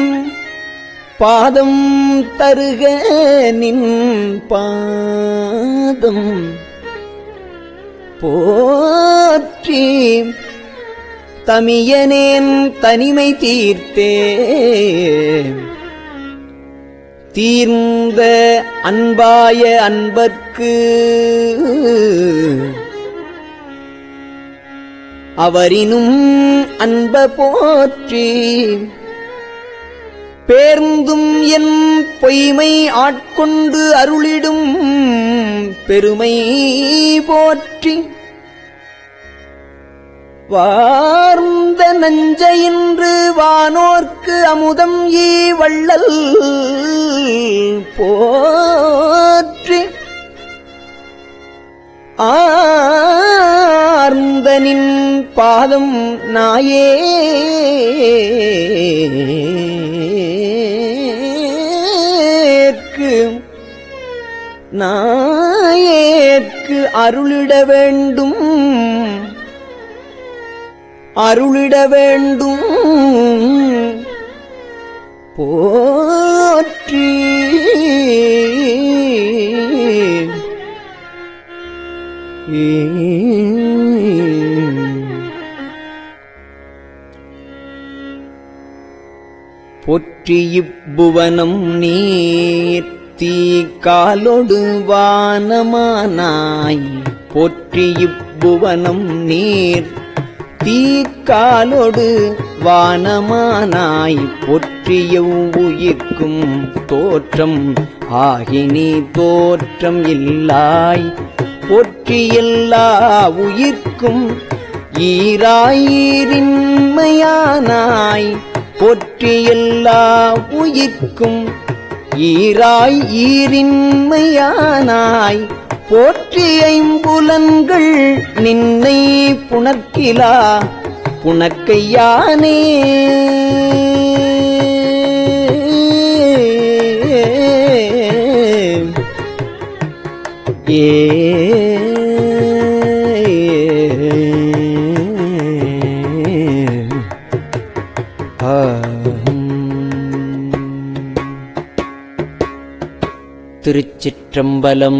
பாதம் தருக நின் பாதம் போற்றி தமியனேன் தனிமை தீர்த்தே தீர்ந்த அன்பாய அன்பர்க்கு அவரினும் அன்ப போற்றி பேர்ந்தும் என் பொய்மை ஆட்கொண்டு அருளிடும் பெருமை போற்றி வார்ந்த நஞ்சையின்று வானோர்க்கு அமுதம் ஈ வள்ளல் போற்றி ஆர்ந்த நின் பாதம் நாயே ஏற்கு நாயேற்கு அருளிட வேண்டும் அருளிட வேண்டும் போற்றி போற்றி இப்புவனம் நீர் தீ காலொடு வானமானாய் போற்றி இப்புவனம் நீர் தீக்காலொடு வானமானாய் பொற்றிய உயிர்க்கும் தோற்றம் ஆகினி தோற்றம் இல்லாய் பொற்றி எல்லா உயிர்க்கும் ஈராயிரின்மையானாய் பொற்றி எல்லா உயிர்க்கும் ஈராய் ஈரின்மையானாய் போற்றி ஐம்புலன்கள் நின்னை புணர்க்கிலா புணக்கையானே ஏ திருச்சிற்றம்பலம்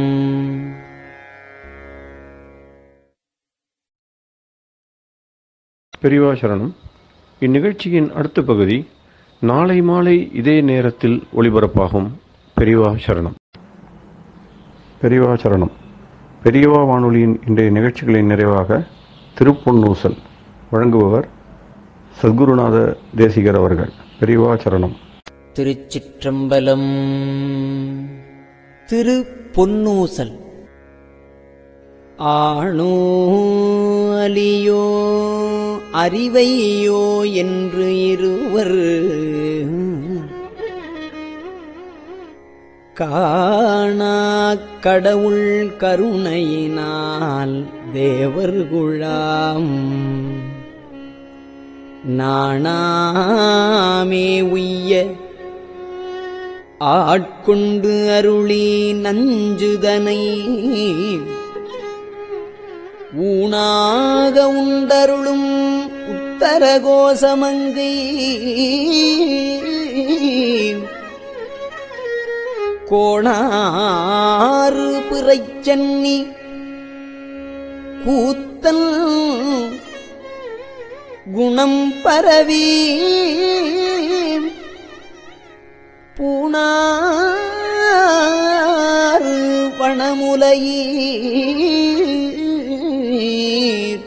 பெரியவா சரணம் இந்நிகழ்ச்சியின் அடுத்த பகுதி நாளை மாலை இதே நேரத்தில் ஒளிபரப்பாகும் பெரியவா சரணம் பெரியவா சரணம் பெரியவா வானொலியின் இன்றைய நிகழ்ச்சிகளின் நிறைவாக திருப்பொன்னூசல் வழங்குபவர் சத்குருநாத தேசிகர் அவர்கள் பெரியவா சரணம் திருச்சிற்றம்பலம் திரு பொன்னூசல் ஆணோ அலியோ அறிவையோ என்று இருவர் காணா கடவுள் கருணையினால் தேவர்குழாம் நாணாமே உய்ய ஆட்கொண்டு அருளி நஞ்சுதனை ஊனாக உண்டருளும் உத்தரகோசமங்கை கோணாறு பிறைச்சன்னி கூத்தல் குணம் பரவி பூணாறு வனமுலையீர்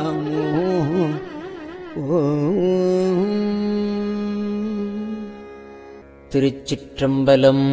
பொன்னூசலாடாமோ ஓ திருச்சிற்றம்பலம்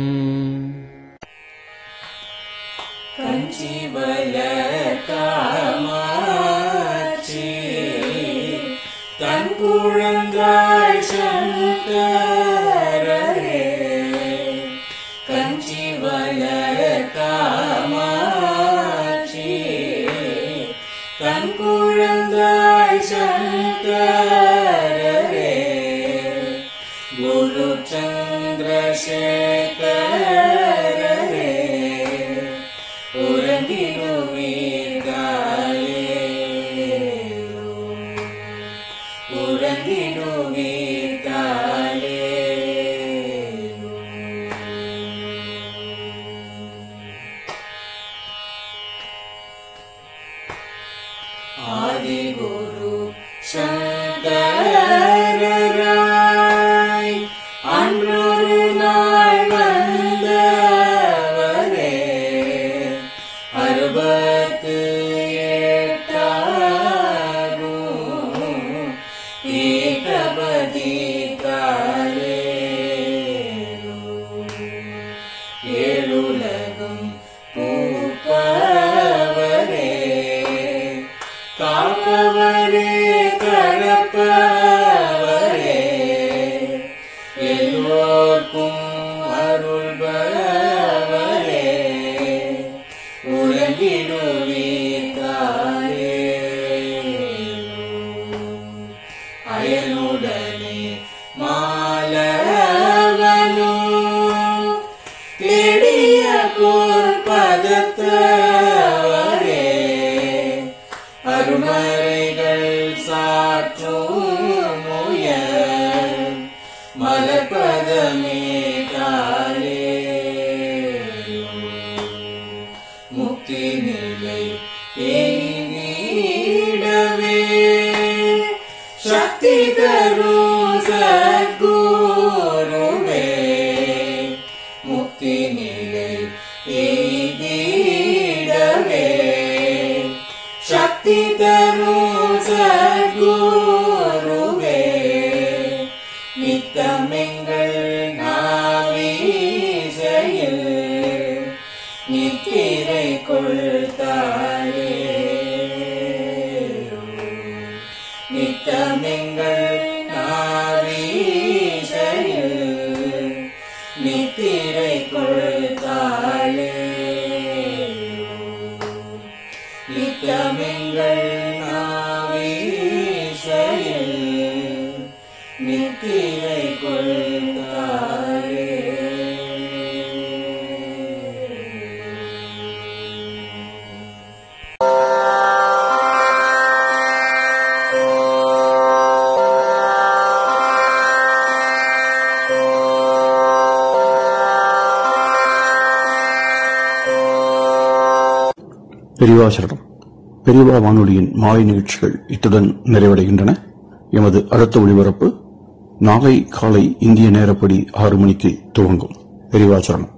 பெரியவாசரணம் பெரியவா வானொலியின் மாலை நிகழ்ச்சிகள் இத்துடன் நிறைவடைகின்றன எமது அடுத்த ஒளிபரப்பு நாளை காலை இந்திய நேரப்படி ஆறு மணிக்கு துவங்கும் பெரியவாசரணம்